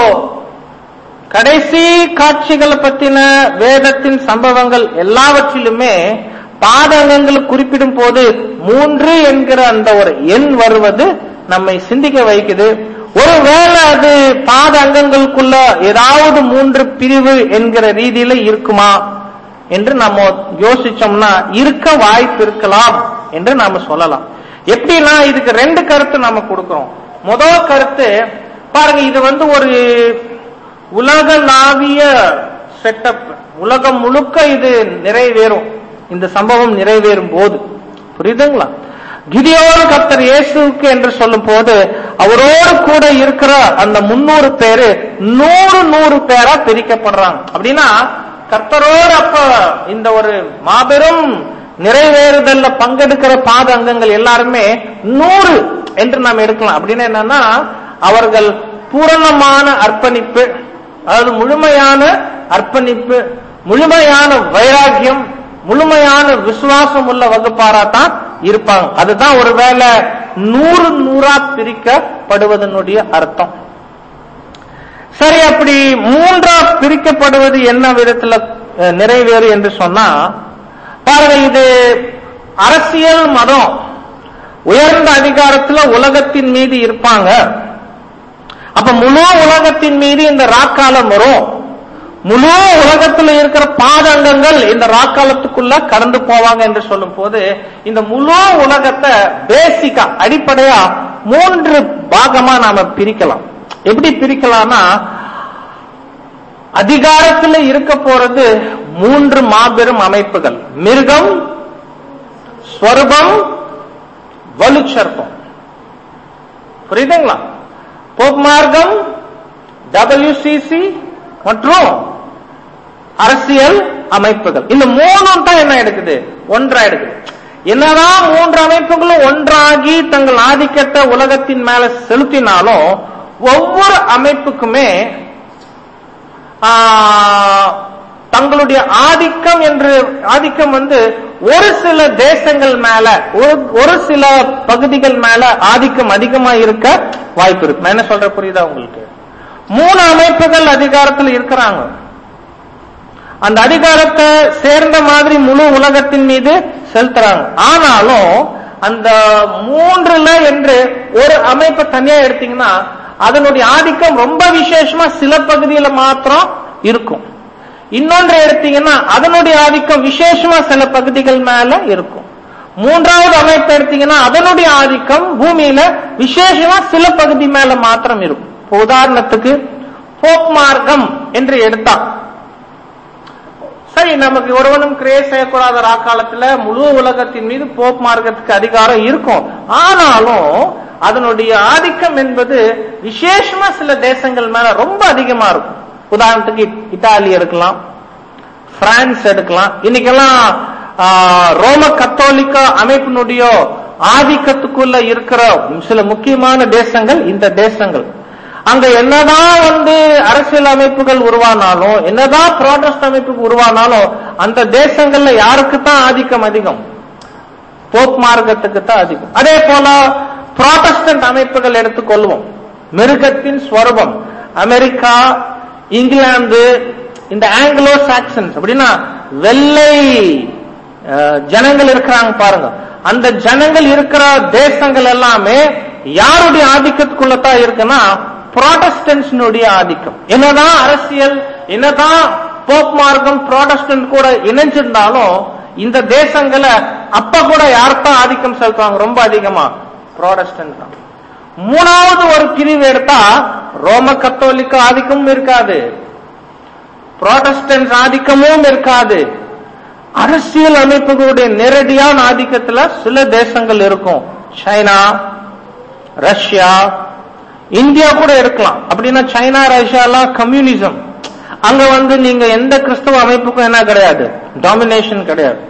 கடைசி காட்சிகளை பத்தின வேதத்தின் சம்பவங்கள் எல்லாவற்றிலுமே பாதகங்கள் குறிப்பிடும் போது மூன்று என்கிற அந்த ஒரு எண் வருவது நம்மை சிந்திக்க வைக்குது ஒருவேளை அது பாத அங்கங்களுக்குள்ள ஏதாவது மூன்று பிரிவு என்கிற ரீதியில இருக்குமா என்று நம்ம யோசிச்சோம்னா இருக்க வாய்ப்பு இருக்கலாம் என்று நாம சொல்லலாம் எப்படின்னா இதுக்கு ரெண்டு கருத்து நம்ம கொடுக்கிறோம் முதல் கருத்து பாருங்க இது வந்து ஒரு உலகளாவிய செட்டப் உலகம் முழுக்க இது நிறைவேறும் இந்த சம்பவம் நிறைவேறும் போது புரியுதுங்களா கிதியோன் கர்த்தர் இயேசுவுக்கு என்று சொல்லும் போது அவரோடு கூட இருக்கிற அந்த முன்னூறு பேரு நூறு நூறு பேரா பிரிக்கப்படுறாங்க அப்படின்னா கர்த்தரோடு அப்ப இந்த ஒரு மாபெரும் நிறைவேறுதல்ல பங்கெடுக்கிற பாத அங்கங்கள் எல்லாருமே நூறு என்று நாம் எடுக்கலாம் அப்படின்னு என்னன்னா அவர்கள் பூரணமான அர்ப்பணிப்பு அதாவது முழுமையான அர்ப்பணிப்பு முழுமையான வைராக்கியம் முழுமையான விசுவாசம் உள்ள வகுப்பாரா தான் இருப்பாங்க அதுதான் ஒருவேளை நூறு நூறா பிரிக்கப்படுவதனுடைய அர்த்தம் சரி அப்படி மூன்றா பிரிக்கப்படுவது என்ன விதத்துல அஹ், நிறைவேறு என்று சொன்னா பாருங்க இது அரசியல் மதம் உயர்ந்த அதிகாரத்துல உலகத்தின் மீது இருப்பாங்க அப்ப முழு உலகத்தின் மீது இந்த ராக்காலம் வரும் முழு உலகத்துல இருக்கிற பாதங்கங்கள் இந்த ராக்காலத்துக்குள்ள கடந்து போவாங்க என்று சொல்லும் போது இந்த முழு உலகத்தை பேசிக்கா அடிப்படையா மூன்று பாகமா நாம பிரிக்கலாம் எப்படி பிரிக்கலாம்னா அதிகாரத்துல இருக்க போறது மூன்று மாபெரும் அமைப்புகள் மிருகம் ஸ்வரூபம் வலுச்சர்ப்பம் புரியுதுங்களா போப் மார்க்கம் டபிள்யூசிசி மற்றும் அரசியல் அமைப்புகள் இந்த மூணும் தான் என்ன எடுக்குது ஒன்றா எடுக்குது என்னதான் மூன்று அமைப்புகளும் ஒன்றாகி தங்கள் ஆதிக்கத்தை உலகத்தின் மேல செலுத்தினாலும் ஒவ்வொரு அமைப்புக்குமே ஆ, தங்களுடைய ஆதிக்கம் என்று ஆதிக்கம் வந்து ஒரு சில தேசங்கள் மேல ஒரு- ஒரு சில பகுதிகள் மேல ஆதிக்கம் அதிகமா இருக்க வாய்ப்பு இருக்கு நான் என்ன சொல்ற புரியுதா உங்களுக்கு மூணு அமைப்புகள் அதிகாரத்தில் இருக்கிறாங்க அந்த அதிகாரத்தை சேர்ந்த மாதிரி முழு உலகத்தின் மீது செலுத்துறாங்க ஆனாலும் அந்த மூன்றுல என்று ஒரு அமைப்பை தனியா எடுத்தீங்கன்னா அதனுடைய ஆதிக்கம் ரொம்ப விசேஷமா சில பகுதியில மாத்திரம் இருக்கும் இன்னொன்று எடுத்தீங்கன்னா அதனுடைய ஆதிக்கம் விசேஷமா சில பகுதிகள் மேல இருக்கும் மூன்றாவது அமைப்பு எடுத்தீங்கன்னா அதனுடைய ஆதிக்கம் பூமியில விசேஷமா சில பகுதி மேல மாத்திரம் இருக்கும் இப்ப உதாரணத்துக்கு போப் மார்க்கம் என்று எடுத்தா சரி நமக்கு ஒருவனும் கிரியை செய்யக்கூடாத ராக்காலத்துல முழு உலகத்தின் மீது போப் மார்க்கத்துக்கு அதிகாரம் இருக்கும் ஆனாலும் அதனுடைய ஆதிக்கம் என்பது விசேஷமா சில தேசங்கள் மேல ரொம்ப அதிகமா இருக்கும் உதாரணத்துக்கு இட்- இத்தாலி எடுக்கலாம் பிரான்ஸ் எடுக்கலாம் இன்னைக்கெல்லாம் ஆ, ரோம கத்தோலிக்க அமைப்பினுடைய ஆதிக்கத்துக்குள்ள இருக்கிற சில முக்கியமான தேசங்கள் இந்த தேசங்கள் அங்க என்னதான் வந்து அரசியல் அமைப்புகள் உருவானாலும் என்னதான் ப்ராடஸ்ட் அமைப்புகள் உருவானாலும் அந்த தேசங்கள்ல யாருக்கு தான் ஆதிக்கம் அதிகம் போப் மார்க்கத்துக்கு தான் அதிகம் அதே போல புராட்டஸ்டன்ட் அமைப்புகள் எடுத்துக்கொள்வோம் மிருகத்தின் ஸ்வரூபம் அமெரிக்கா இங்கிலாந்து இந்த ஆங்கிலோ சாக்சன்ஸ் அப்படின்னா வெள்ளை அஹ், ஜனங்கள் இருக்கிறாங்க பாருங்க அந்த ஜனங்கள் இருக்கிற தேசங்கள் எல்லாமே யாருடைய ஆதிக்கத்துக்குள்ள தான் இருக்குன்னா புராட்டஸ்டன்ட்ஸினுடைய ஆதிக்கம் என்னதான் அரசியல் என்னதான் போப் மார்க்கம் புராட்டஸ்டன்ட் கூட இணைஞ்சிருந்தாலும் இந்த தேசங்களை அப்ப கூட யார்தான் ஆதிக்கம் செலுத்துவாங்க ரொம்ப அதிகமா புராட்டஸ்டன்ட் தான் மூணாவது ஒரு பிரிவு எடுத்தா ரோம கத்தோலிக்க ஆதிக்கமும் இருக்காது புராட்டஸ்டன்ட் ஆதிக்கமும் இருக்காது அரசியல் அமைப்புகளுடைய நேரடியான ஆதிக்கத்துல சில தேசங்கள் இருக்கும் சைனா ரஷ்யா இந்தியா கூட இருக்கலாம் அப்படின்னா சைனா ரஷ்யா எல்லாம் கம்யூனிசம் அங்க வந்து நீங்க எந்த கிறிஸ்தவ அமைப்புக்கும் என்ன கிடையாது டாமினேஷன் கிடையாது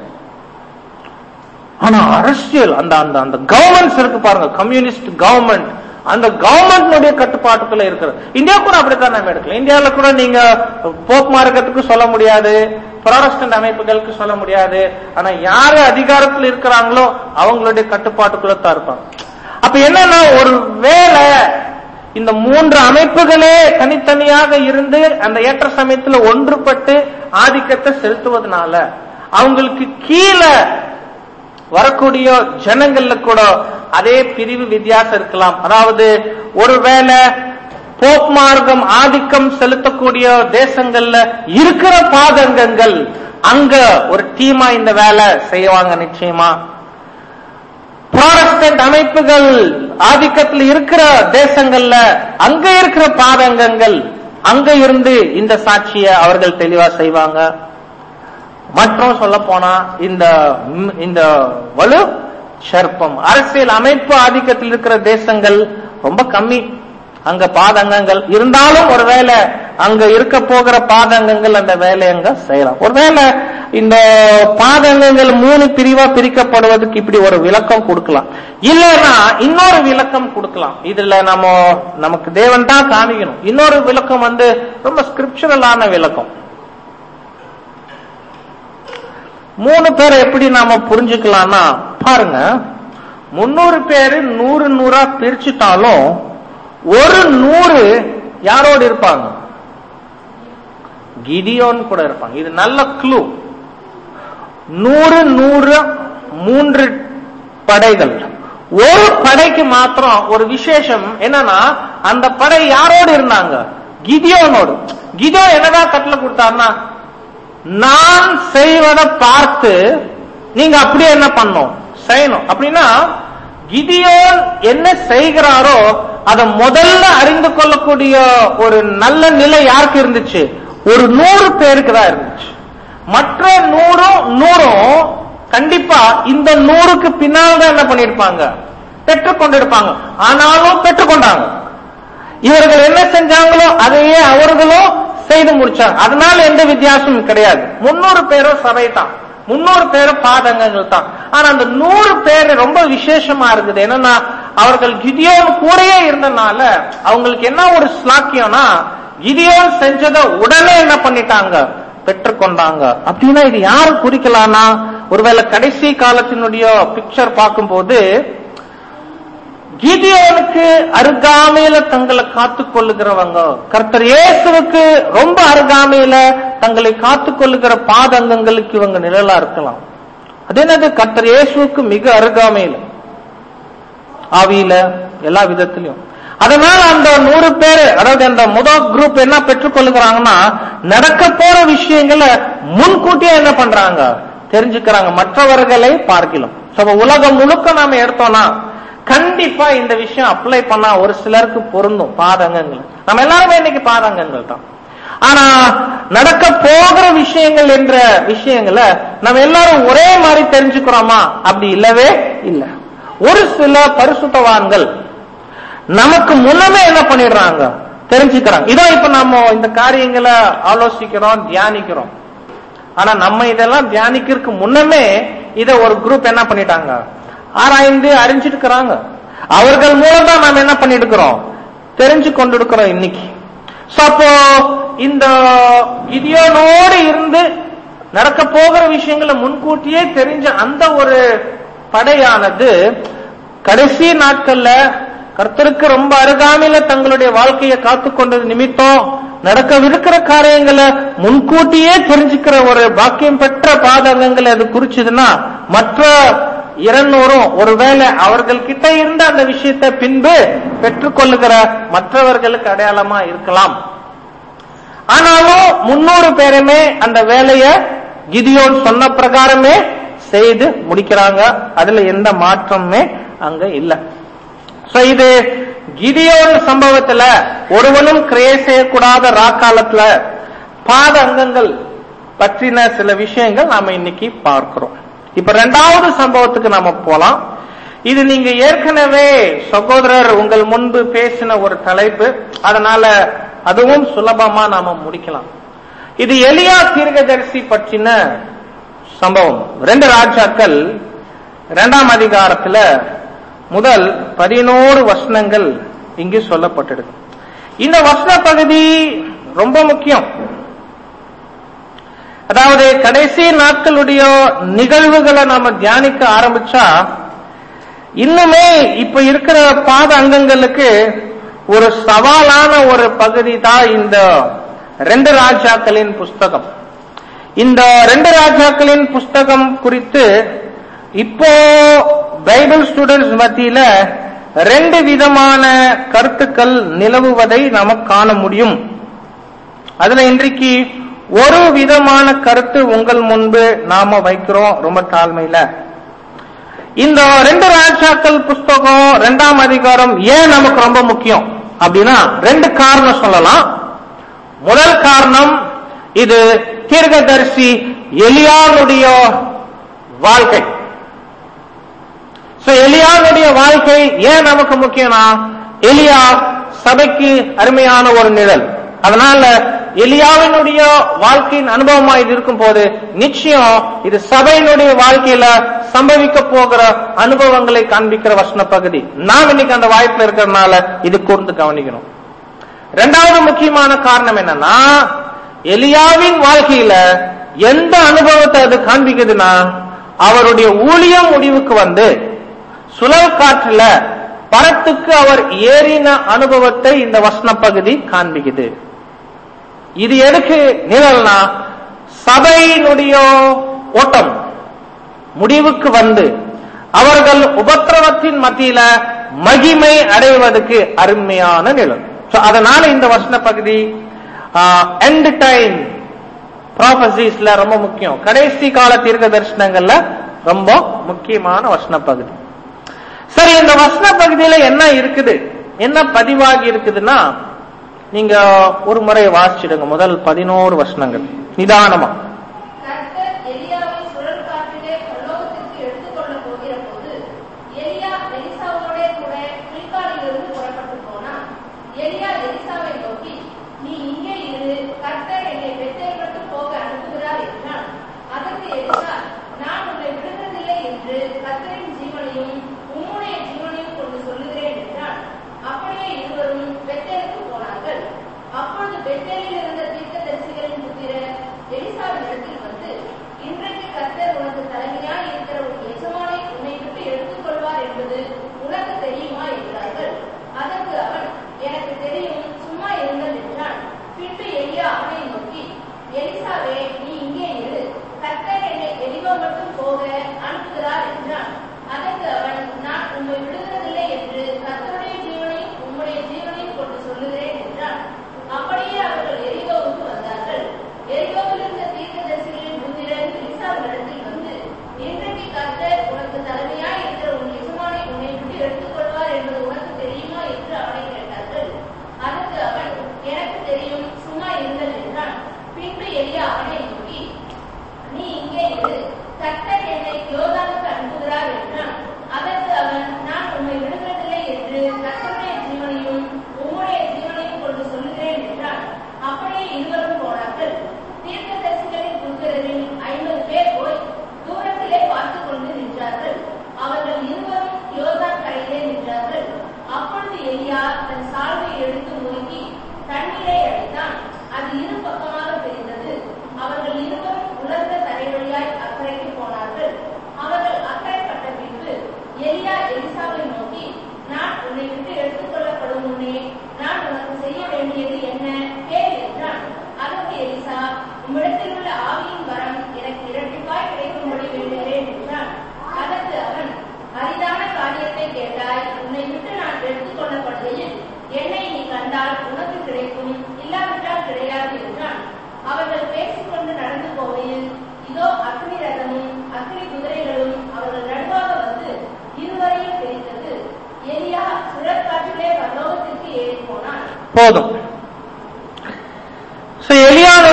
ஆனா அரசியல் அந்த அந்த அந்த கவர்மெண்ட்ஸ் இருக்கு பாருங்க கம்யூனிஸ்ட் கவர்மெண்ட் அந்த கவர்மெண்ட்னுடைய கட்டுப்பாட்டுக்குள்ள இருக்கிறது இந்தியா கூட அப்படித்தான் நம்ம எடுக்கலாம் இந்தியாவில கூட நீங்க போப் மார்க்கத்துக்கு சொல்ல முடியாது புராடஸ்டன்ட் அமைப்புகளுக்கு சொல்ல முடியாது ஆனா யாரு அதிகாரத்தில் இருக்கிறாங்களோ அவங்களுடைய கட்டுப்பாட்டுக்குள்ள தான் இருப்பாங்க அப்ப என்னன்னா ஒரு வேலை இந்த மூன்று அமைப்புகளே தனித்தனியாக இருந்து அந்த ஏற்ற சமயத்துல ஒன்றுபட்டு ஆதிக்கத்தை செலுத்துவதனால அவங்களுக்கு கீழே வரக்கூடிய ஜனங்கள்ல கூட அதே பிரிவு வித்தியாசம் இருக்கலாம் அதாவது ஒருவேளை போப் மார்க்கம் ஆதிக்கம் செலுத்தக்கூடிய தேசங்கள்ல இருக்கிற பாதங்கங்கள் அங்க ஒரு டீமா இந்த வேலை செய்வாங்க நிச்சயமா புராடஸ்டன்ட் அமைப்புகள் ஆதிக்கத்தில் இருக்கிற தேசங்கள்ல அங்க இருக்கிற பாதங்கங்கள் அங்க இருந்து இந்த சாட்சியை அவர்கள் தெளிவா செய்வாங்க மற்றும் சொல்ல போனா இந்த ம், இந்த வலு சர்ப்பம் அரசியல் அமைப்பு ஆதிக்கத்தில் இருக்கிற தேசங்கள் ரொம்ப கம்மி அங்க பாதங்கங்கள் இருந்தாலும் ஒருவேளை அங்க இருக்க போகிற பாதங்கங்கள் அந்த வேலையை அங்க செய்யலாம் ஒருவேளை இந்த பாதங்கங்கள் மூணு பிரிவா பிரிக்கப்படுவதற்கு இப்படி ஒரு விளக்கம் கொடுக்கலாம் இல்லைன்னா இன்னொரு விளக்கம் கொடுக்கலாம் இதுல நம்ம நமக்கு தேவன் தான் காமிக்கணும் இன்னொரு விளக்கம் வந்து ரொம்ப ஸ்கிரிப்சுரலான விளக்கம் மூணு பேரை எப்படி நாம புரிஞ்சுக்கலாம்னா பாருங்க முன்னூறு பேரு நூறு நூறா பிரிச்சுட்டாலும் ஒரு நூறு யாரோடு இருப்பாங்க கிடியோன் கூட இருப்பாங்க இது நல்ல க்ளூ நூறு நூறு மூன்று படைகள் ஒரு படைக்கு மாத்திரம் ஒரு விசேஷம் என்னன்னா அந்த படை யாரோடு இருந்தாங்க கிதியோனோடு கிதியோன் என்னதான் கட்டளை கொடுத்தாருன்னா நான் செய்வதை பார்த்து நீங்க அப்படியே என்ன பண்ணணும் செய்யணும் அப்படின்னா கிதியோன் என்ன செய்கிறாரோ அதை முதல்ல அறிந்து கொள்ளக்கூடிய ஒரு நல்ல நிலை யாருக்கு இருந்துச்சு ஒரு நூறு பேருக்கு தான் இருந்துச்சு மற்ற நூறும் நூறும் கண்டிப்பா இந்த நூறுக்கு பின்னால் தான் என்ன பண்ணிருப்பாங்க பெற்றுக்கொண்டிருப்பாங்க ஆனாலும் பெற்றுக்கொண்டாங்க இவர்கள் என்ன செஞ்சாங்களோ அதையே அவர்களும் செய்து முடிச்சாங்க அதனால எந்த வித்தியாசமும் கிடையாது முன்னூறு பேரும் சபை தான் முன்னூறு பேரும் பாதங்கங்கள் தான் ஆனா அந்த நூறு பேர் ரொம்ப விசேஷமா இருக்குது என்னன்னா அவர்கள் கிதியோன் கூடயே இருந்தனால அவங்களுக்கு என்ன ஒரு ஸ்லாக்கியம்னா கிதியோன் செஞ்சதை உடனே என்ன பண்ணிட்டாங்க பெற்றுக்கொண்டாங்க அப்படின்னா இது யாரு குறிக்கலாம்னா ஒருவேளை கடைசி காலத்தினுடைய பிக்சர் பார்க்கும்போது கீதியோனுக்கு அருகாமையில தங்களை காத்துக் கொள்ளுகிறவங்க கர்த்தர் இயேசுவுக்கு ரொம்ப அருகாமையில தங்களை காத்துக் கொள்ளுகிற பாதங்கங்களுக்கு இவங்க நிழலா இருக்கலாம் அது என்னது கர்த்தர் இயேசுவுக்கு மிக அருகாமையில ஆவியில எல்லா விதத்திலையும் அதனால அந்த நூறு பேர் அதாவது அந்த முதல் குரூப் என்ன பெற்றுக்கொள்ளுகிறாங்கன்னா நடக்க போற விஷயங்களை முன்கூட்டியே என்ன பண்றாங்க தெரிஞ்சுக்கிறாங்க மற்றவர்களை பார்க்கலாம் So, அப்ப உலகம் முழுக்க நாம எடுத்தோம்னா கண்டிப்பா இந்த விஷயம் அப்ளை பண்ணா ஒரு சிலருக்கு பொருந்தும் பாதங்கங்கள் நம்ம எல்லாருமே இன்னைக்கு பாதங்கங்கள் தான் ஆனா நடக்க போகிற விஷயங்கள் என்ற விஷயங்களை நம்ம எல்லாரும் ஒரே மாதிரி தெரிஞ்சுக்கிறோமா அப்படி இல்லவே இல்ல ஒரு சில பரிசுத்தவான்கள் நமக்கு முன்னமே என்ன பண்ணிடுறாங்க தெரிஞ்சுக்கிறாங்க இதான் இப்ப நம்ம இந்த காரியங்களை ஆலோசிக்கிறோம் தியானிக்கிறோம் ஆனா நம்ம இதெல்லாம் தியானிக்கிறதுக்கு முன்னமே இத ஒரு குரூப் என்ன பண்ணிட்டாங்க ஆராய்ந்து அறிஞ்சிருக்கிறாங்க அவர்கள் மூலம் தான் நாம என்ன பண்ணிட்டு இருக்கிறோம் தெரிஞ்சு கொண்டிருக்கிறோம் இன்னைக்கு So, அப்போ இந்த கிதியோனோடு இருந்து நடக்க போகிற விஷயங்களை முன்கூட்டியே தெரிஞ்ச அந்த ஒரு படையானது கடைசி நாட்கள்ல கர்த்தருக்கு ரொம்ப அருகாமையில தங்களுடைய வாழ்க்கையை காத்து கொண்டது நிமித்தம் நடக்கவிருக்கிற காரியங்களை முன்கூட்டியே தெரிஞ்சுக்கிற ஒரு பாக்கியம் பெற்ற பாதகங்களை அது குறிச்சதுன்னா மற்ற இருநூறும் ஒருவேளை அவர்கள் கிட்ட இருந்த அந்த விஷயத்தை பின்பு பெற்றுக்கொள்ளுகிற மற்றவர்களுக்கு அடையாளமா இருக்கலாம் ஆனாலும் முன்னூறு பேருமே அந்த வேலையை கிதியோன் சொன்ன பிரகாரமே செய்து முடிக்கிறாங்க அதுல எந்த மாற்றமுமே அங்க இல்ல சோ இது கிதியோன் சம்பவத்துல ஒருவனும் கிரியை செய்யக்கூடாத ராக்காலத்துல பாத அங்கங்கள் பற்றின சில விஷயங்கள் நாம இன்னைக்கு பார்க்கிறோம் இப்ப ரெண்டாவது சம்பவத்துக்கு நாம போலாம் இது நீங்க ஏற்கனவே சகோதரர் உங்கள் முன்பு பேசின ஒரு தலைப்பு அதனால அதுவும் சுலபமா நாம முடிக்கலாம் இது எலியா தீர்க்கதரிசி பற்றின சம்பவம் ரெண்டு ராஜாக்கள் இரண்டாம் அதிகாரத்துல முதல் பதினோரு வசனங்கள் இங்கு சொல்லப்பட்டிருக்கு இந்த வசன பகுதி ரொம்ப முக்கியம் அதாவது கடைசி நாட்களுடைய நிகழ்வுகளை நாம தியானிக்க ஆரம்பிச்சா இன்னுமே இப்ப இருக்கிற பாத அங்கங்களுக்கு ஒரு சவாலான ஒரு பகுதி தான் இந்த ரெண்டு ராஜாக்களின் புஸ்தகம் இந்த ரெண்டு ராஜாக்களின் புஸ்தகம் குறித்து இப்போ பைபிள் ஸ்டூடெண்ட்ஸ் மத்தியில ரெண்டு விதமான கருத்துக்கள் நிலவுவதை நாம காண முடியும் அதுல இன்றைக்கு ஒரு விதமான கருத்து உங்கள் முன்பு நாம வைக்கிறோம் ரொம்ப தாழ்மையில இந்த ரெண்டு ராஜாக்கள் புஸ்தகம் ரெண்டாம் அதிகாரம் ஏன் நமக்கு ரொம்ப முக்கியம் அப்படின்னா ரெண்டு காரணம் சொல்லலாம் முதல் காரணம் இது தீர்க்கதரிசி எலியானுடைய வாழ்க்கை So, எலியானுடைய வாழ்க்கை ஏன் நமக்கு முக்கியம்னா எலியா சபைக்கு அருமையான ஒரு நிழல் அதனால எலியாவினுடைய வாழ்க்கையின் அனுபவமா இது இருக்கும் போது நிச்சயம் இது சபையினுடைய வாழ்க்கையில சம்பவிக்க போகிற அனுபவங்களை காண்பிக்கிற வசன பகுதி நாம் இன்னைக்கு அந்த வாய்ப்புல இருக்கிறதுனால இது கூர்ந்து கவனிக்கணும் ரெண்டாவது முக்கியமான காரணம் என்னன்னா எலியாவின் வாழ்க்கையில எந்த அனுபவத்தை அது காண்பிக்குதுன்னா அவருடைய ஊழியம் முடிவுக்கு வந்து சுழல் காற்றுல பரத்துக்கு அவர் ஏறின அனுபவத்தை இந்த வசன பகுதி காண்பிக்குது இது எதுக்கு நிழல்னா சபையினுடைய ஓட்டம் முடிவுக்கு வந்து அவர்கள் உபத்திரவத்தின் மத்தியில மகிமை அடைவதற்கு அருமையான நிழல் So, அதனால இந்த வசன பகுதி எண்ட் டைம் ப்ராபசிஸ்ல ரொம்ப முக்கியம் கடைசி கால தீர்க்க தரிசனங்கள்ல ரொம்ப முக்கியமான வசன பகுதி சரி இந்த வசன பகுதியில என்ன இருக்குது என்ன பதிவாகி இருக்குதுன்னா நீங்க ஒரு முறை வாசிச்சிடுங்க முதல் பதினோரு வசனங்கள் நிதானமா கர்த்தர் எலியாவை சுழல் காற்றிலே பரலோகத்திற்கு எடுத்துக் கொள்ளப் போகிற போது எலியா எலிசாவோடே கூட கில்காலிலிருந்து புறப்பட்டு போனான் எலியா எலிசாவை நோக்கி நீ இங்கே இரு கர்த்தர் என்னை பெத்தேல் மட்டும் போக அனுப்புகிறார் என்றான் அதற்கு எலிசா நான் உன்னை விடுவதில்லை என்று கர்த்தரின் ஜீவனையும் உம்முடைய ஜீவனையும் கொண்டு சொல்லுகிறேன் என்றான் அப்படியே இருவரும் பெத்தேலுக்கு போனார்கள் அப்பொழுது பெத்தேலில் இருந்த தீர்க்கதரிசிகளின் புத்திரர் எலிசாவின் இடத்தில் வந்து இன்றைக்கு கர்த்தர் உனக்கு தலைமையாய் இருக்கிற ஒரு எஜமானை உன்னை விட்டு எடுத்துக் கொள்வார் என்பது உனக்கு தெரியுமா என்றார்கள் அதற்கு அவன் எனக்கு தெரியும் சும்மா இருங்கள் என்றான் பின்பு எலியா அவனை நோக்கி எலிசாவே நீ இங்கே இரு கர்த்தர் என்னை எலிவா மட்டும் போக அனுப்புகிறார் என்றான் அதற்கு அவன் நான் உம்மை விடுவதில்லை என்று கர்த்தருடைய ஜீவனையும் உம்முடைய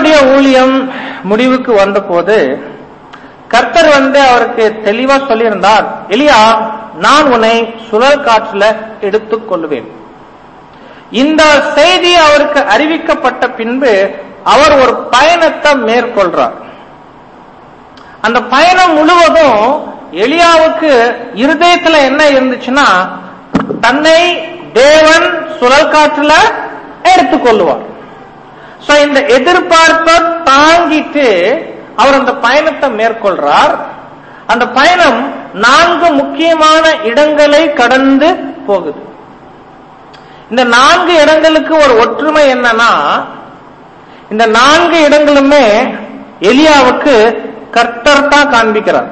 எலியாவுடைய ஊழியம் முடிவுக்கு வந்தபோது கர்த்தர் வந்து அவருக்கு தெளிவா சொல்லியிருந்தார் எலியா நான் உன்னை சுழல் காற்றுல எடுத்துக் கொள்ளுவேன் இந்த செய்தி அவருக்கு அறிவிக்கப்பட்ட பின்பு அவர் ஒரு பயணத்தை மேற்கொள்றார் அந்த பயணம் முழுவதும் எலியாவுக்கு இருதயத்துல என்ன இருந்துச்சுன்னா தன்னை தேவன் சுழல் காற்றுல எடுத்துக்கொள்ளுவார் சோ இந்த எதிர்பார்ப்பை தாங்கிட்டு அவர் அந்த பயணத்தை மேற்கொள்றார் அந்த பயணம் நான்கு முக்கியமான இடங்களை கடந்து போகுது இந்த நான்கு இடங்களுக்கு ஒரு ஒற்றுமை என்னன்னா இந்த நான்கு இடங்களுமே எலியாவுக்கு கர்த்தர் தான் காண்பிக்கிறார்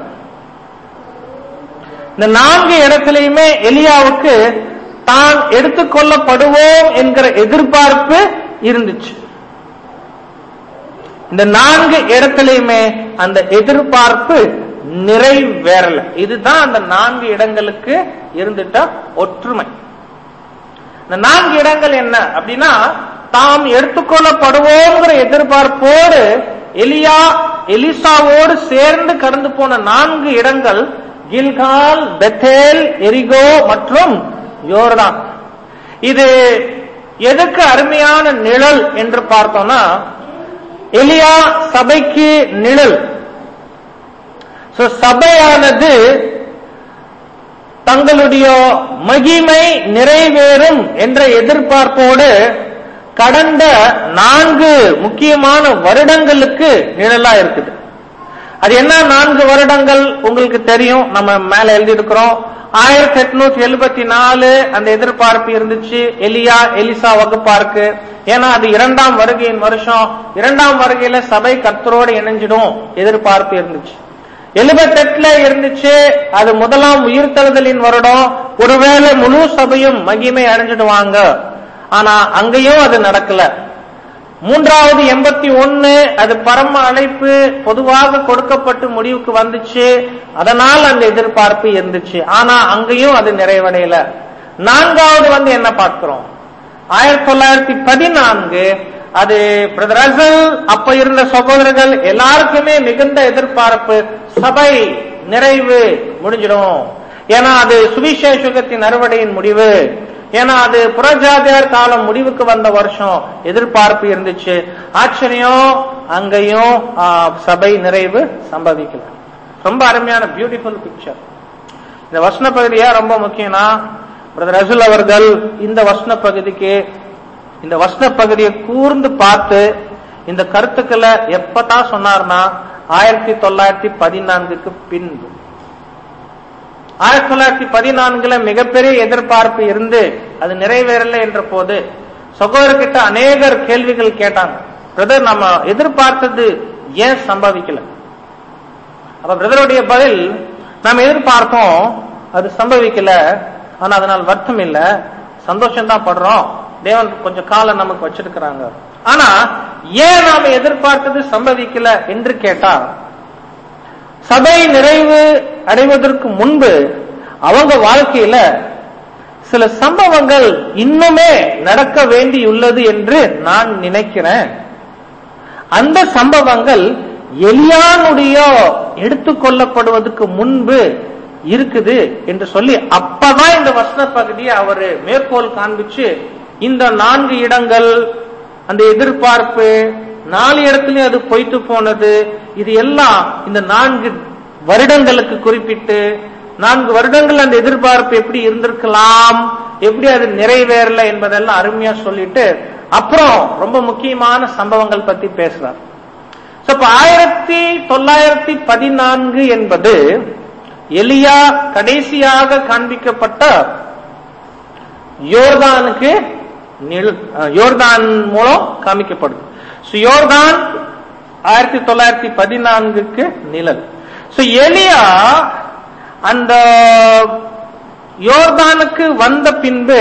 இந்த நான்கு இடத்திலையுமே எலியாவுக்கு தான் எடுத்துக்கொள்ளப்படுவோம் என்கிற எதிர்பார்ப்பு இருந்துச்சு இந்த நான்கு இடத்திலையுமே அந்த எதிர்பார்ப்பு நிறைவேறல இதுதான் அந்த நான்கு இடங்களுக்கு இருந்துட்ட ஒற்றுமை இந்த நான்கு இடங்கள் என்ன அப்படின்னா தாம் எடுத்துக்கொள்ளப்படுவோங்கிற எதிர்பார்ப்போடு எலியா எலிசாவோடு சேர்ந்து கடந்து போன நான்கு இடங்கள் கில்கால் பெத்தேல் எரிகோ மற்றும் யோர்தான் இது எதுக்கு அருமையான நிழல் என்று பார்த்தோம்னா எலியா சபைக்கு நிழல் So, சபையானது தங்களுடைய மகிமை நிறைவேறும் என்ற எதிர்பார்ப்போடு கடந்த நான்கு முக்கியமான வருடங்களுக்கு நிழலா இருக்குது அது என்ன நான்கு வருடங்கள் உங்களுக்கு தெரியும் நம்ம மேல எழுதி இருக்கிறோம் ஆயிரத்தி எட்நூத்தி எழுபத்தி நாலு அந்த எதிர்பார்ப்பு இருந்துச்சு எலியா எலிசா வகுப்பாருக்கு ஏன்னா அது இரண்டாம் வருகையின் வருஷம் இரண்டாம் வருகையில சபை கர்த்தரோடு இணைஞ்சிடும் எதிர்பார்ப்பு இருந்துச்சு எழுபத்தெட்டுல இருந்துச்சு அது முதலாம் உயிர்த்தெழுதலின் வருடம் ஒருவேளை முழு சபையும் மகிமை அடைஞ்சிடுவாங்க ஆனா அங்கேயும் அது நடக்கல மூன்றாவது எண்பத்தி ஒன்னு அது பரம அழைப்பு பொதுவாக கொடுக்கப்பட்டு முடிவுக்கு வந்துச்சு அதனால் அந்த எதிர்பார்ப்பு இருந்துச்சு ஆனா அங்கேயும் அது நிறைவடையல நான்காவது வந்து என்ன பார்க்கிறோம் ஆயிரத்தி தொள்ளாயிரத்தி பதினான்கு அது பிரதர் ரசல் அப்ப இருந்த சகோதரர்கள் எல்லாருக்குமே மிகுந்த எதிர்பார்ப்பு சபை நிறைவு முடிஞ்சிடும் ஏன்னா அது சுவிசேஷகத்தின் அறுவடையின் முடிவு ஏன்னா அது புறஜாதியார் காலம் முடிவுக்கு வந்த வருஷம் எதிர்பார்ப்பு இருந்துச்சு ஆச்சரியம் அங்கேயும் ஆ, சபை நிறைவு சம்பவிக்கல ரொம்ப அருமையான பியூட்டிஃபுல் பிக்சர் இந்த வசன பகுதியா ரொம்ப முக்கியம்னா பிரதர் ரசூல் அவர்கள் இந்த வசன பகுதிக்கு இந்த வசன பகுதியை கூர்ந்து பார்த்து இந்த கருத்துக்களை எப்பதான் சொன்னார்னா ஆயிரத்தி தொள்ளாயிரத்தி பதினான்குக்கு பின்பு ஆயிரத்தி தொள்ளாயிரத்தி பதினான்குல மிகப்பெரிய எதிர்பார்ப்பு இருந்து அது நிறைவேறல என்ற போது சகோதரர்கிட்ட அநேகர் கேள்விகள் கேட்டாங்க பிரதர் நம்ம எதிர்பார்த்தது ஏன் சம்பவிக்கல அப்ப பிரதருடைய பதில் நாம் எதிர்பார்த்தோம் அது சம்பவிக்கல ஆனா அதனால் வருத்தம் இல்ல சந்தோஷம் தான் படுறோம் தேவன் கொஞ்சம் காலம் நமக்கு வச்சிருக்கிறாங்க ஆனா ஏன் நாம எதிர்பார்த்தது சம்பவிக்கல என்று கேட்டா சபை நிறைவு அடைவதற்கு முன்பு அவங்க வாழ்க்கையில சில சம்பவங்கள் இன்னுமே நடக்க வேண்டியுள்ளது என்று நான் நினைக்கிறேன் அந்த சம்பவங்கள் எலியானுடைய எடுத்துக்கொள்ளப்படுவதற்கு முன்பு இருக்குது என்று சொல்லி அப்பதான் இந்த வசன பகுதியை அவரு மேற்கோள் காண்பிச்சு இந்த நான்கு இடங்கள் அந்த எதிர்பார்ப்பு நாலு இடத்துலயும் அது பொய்த்து போனது இது எல்லாம் இந்த நான்கு வருடங்களுக்கு குறிப்பிட்டு நான்கு வருடங்கள் அந்த எதிர்பார்ப்பு எப்படி இருந்திருக்கலாம் எப்படி அது நிறைவேறல என்பதெல்லாம் அருமையா சொல்லிட்டு அப்புறம் ரொம்ப முக்கியமான சம்பவங்கள் பத்தி பேசுறார் So, இப்ப ஆயிரத்தி தொள்ளாயிரத்தி பதினான்கு என்பது எலியா கடைசியாக காண்பிக்கப்பட்ட யோர்தானுக்கு நிழல் அஹ், யோர்தான் மூலம் காமிக்கப்படுது So, யோர்தான் ஆயிரத்தி தொள்ளாயிரத்தி பதினான்குக்கு நிழல் So, எலியா அந்த யோர்தானுக்கு வந்த பின்பு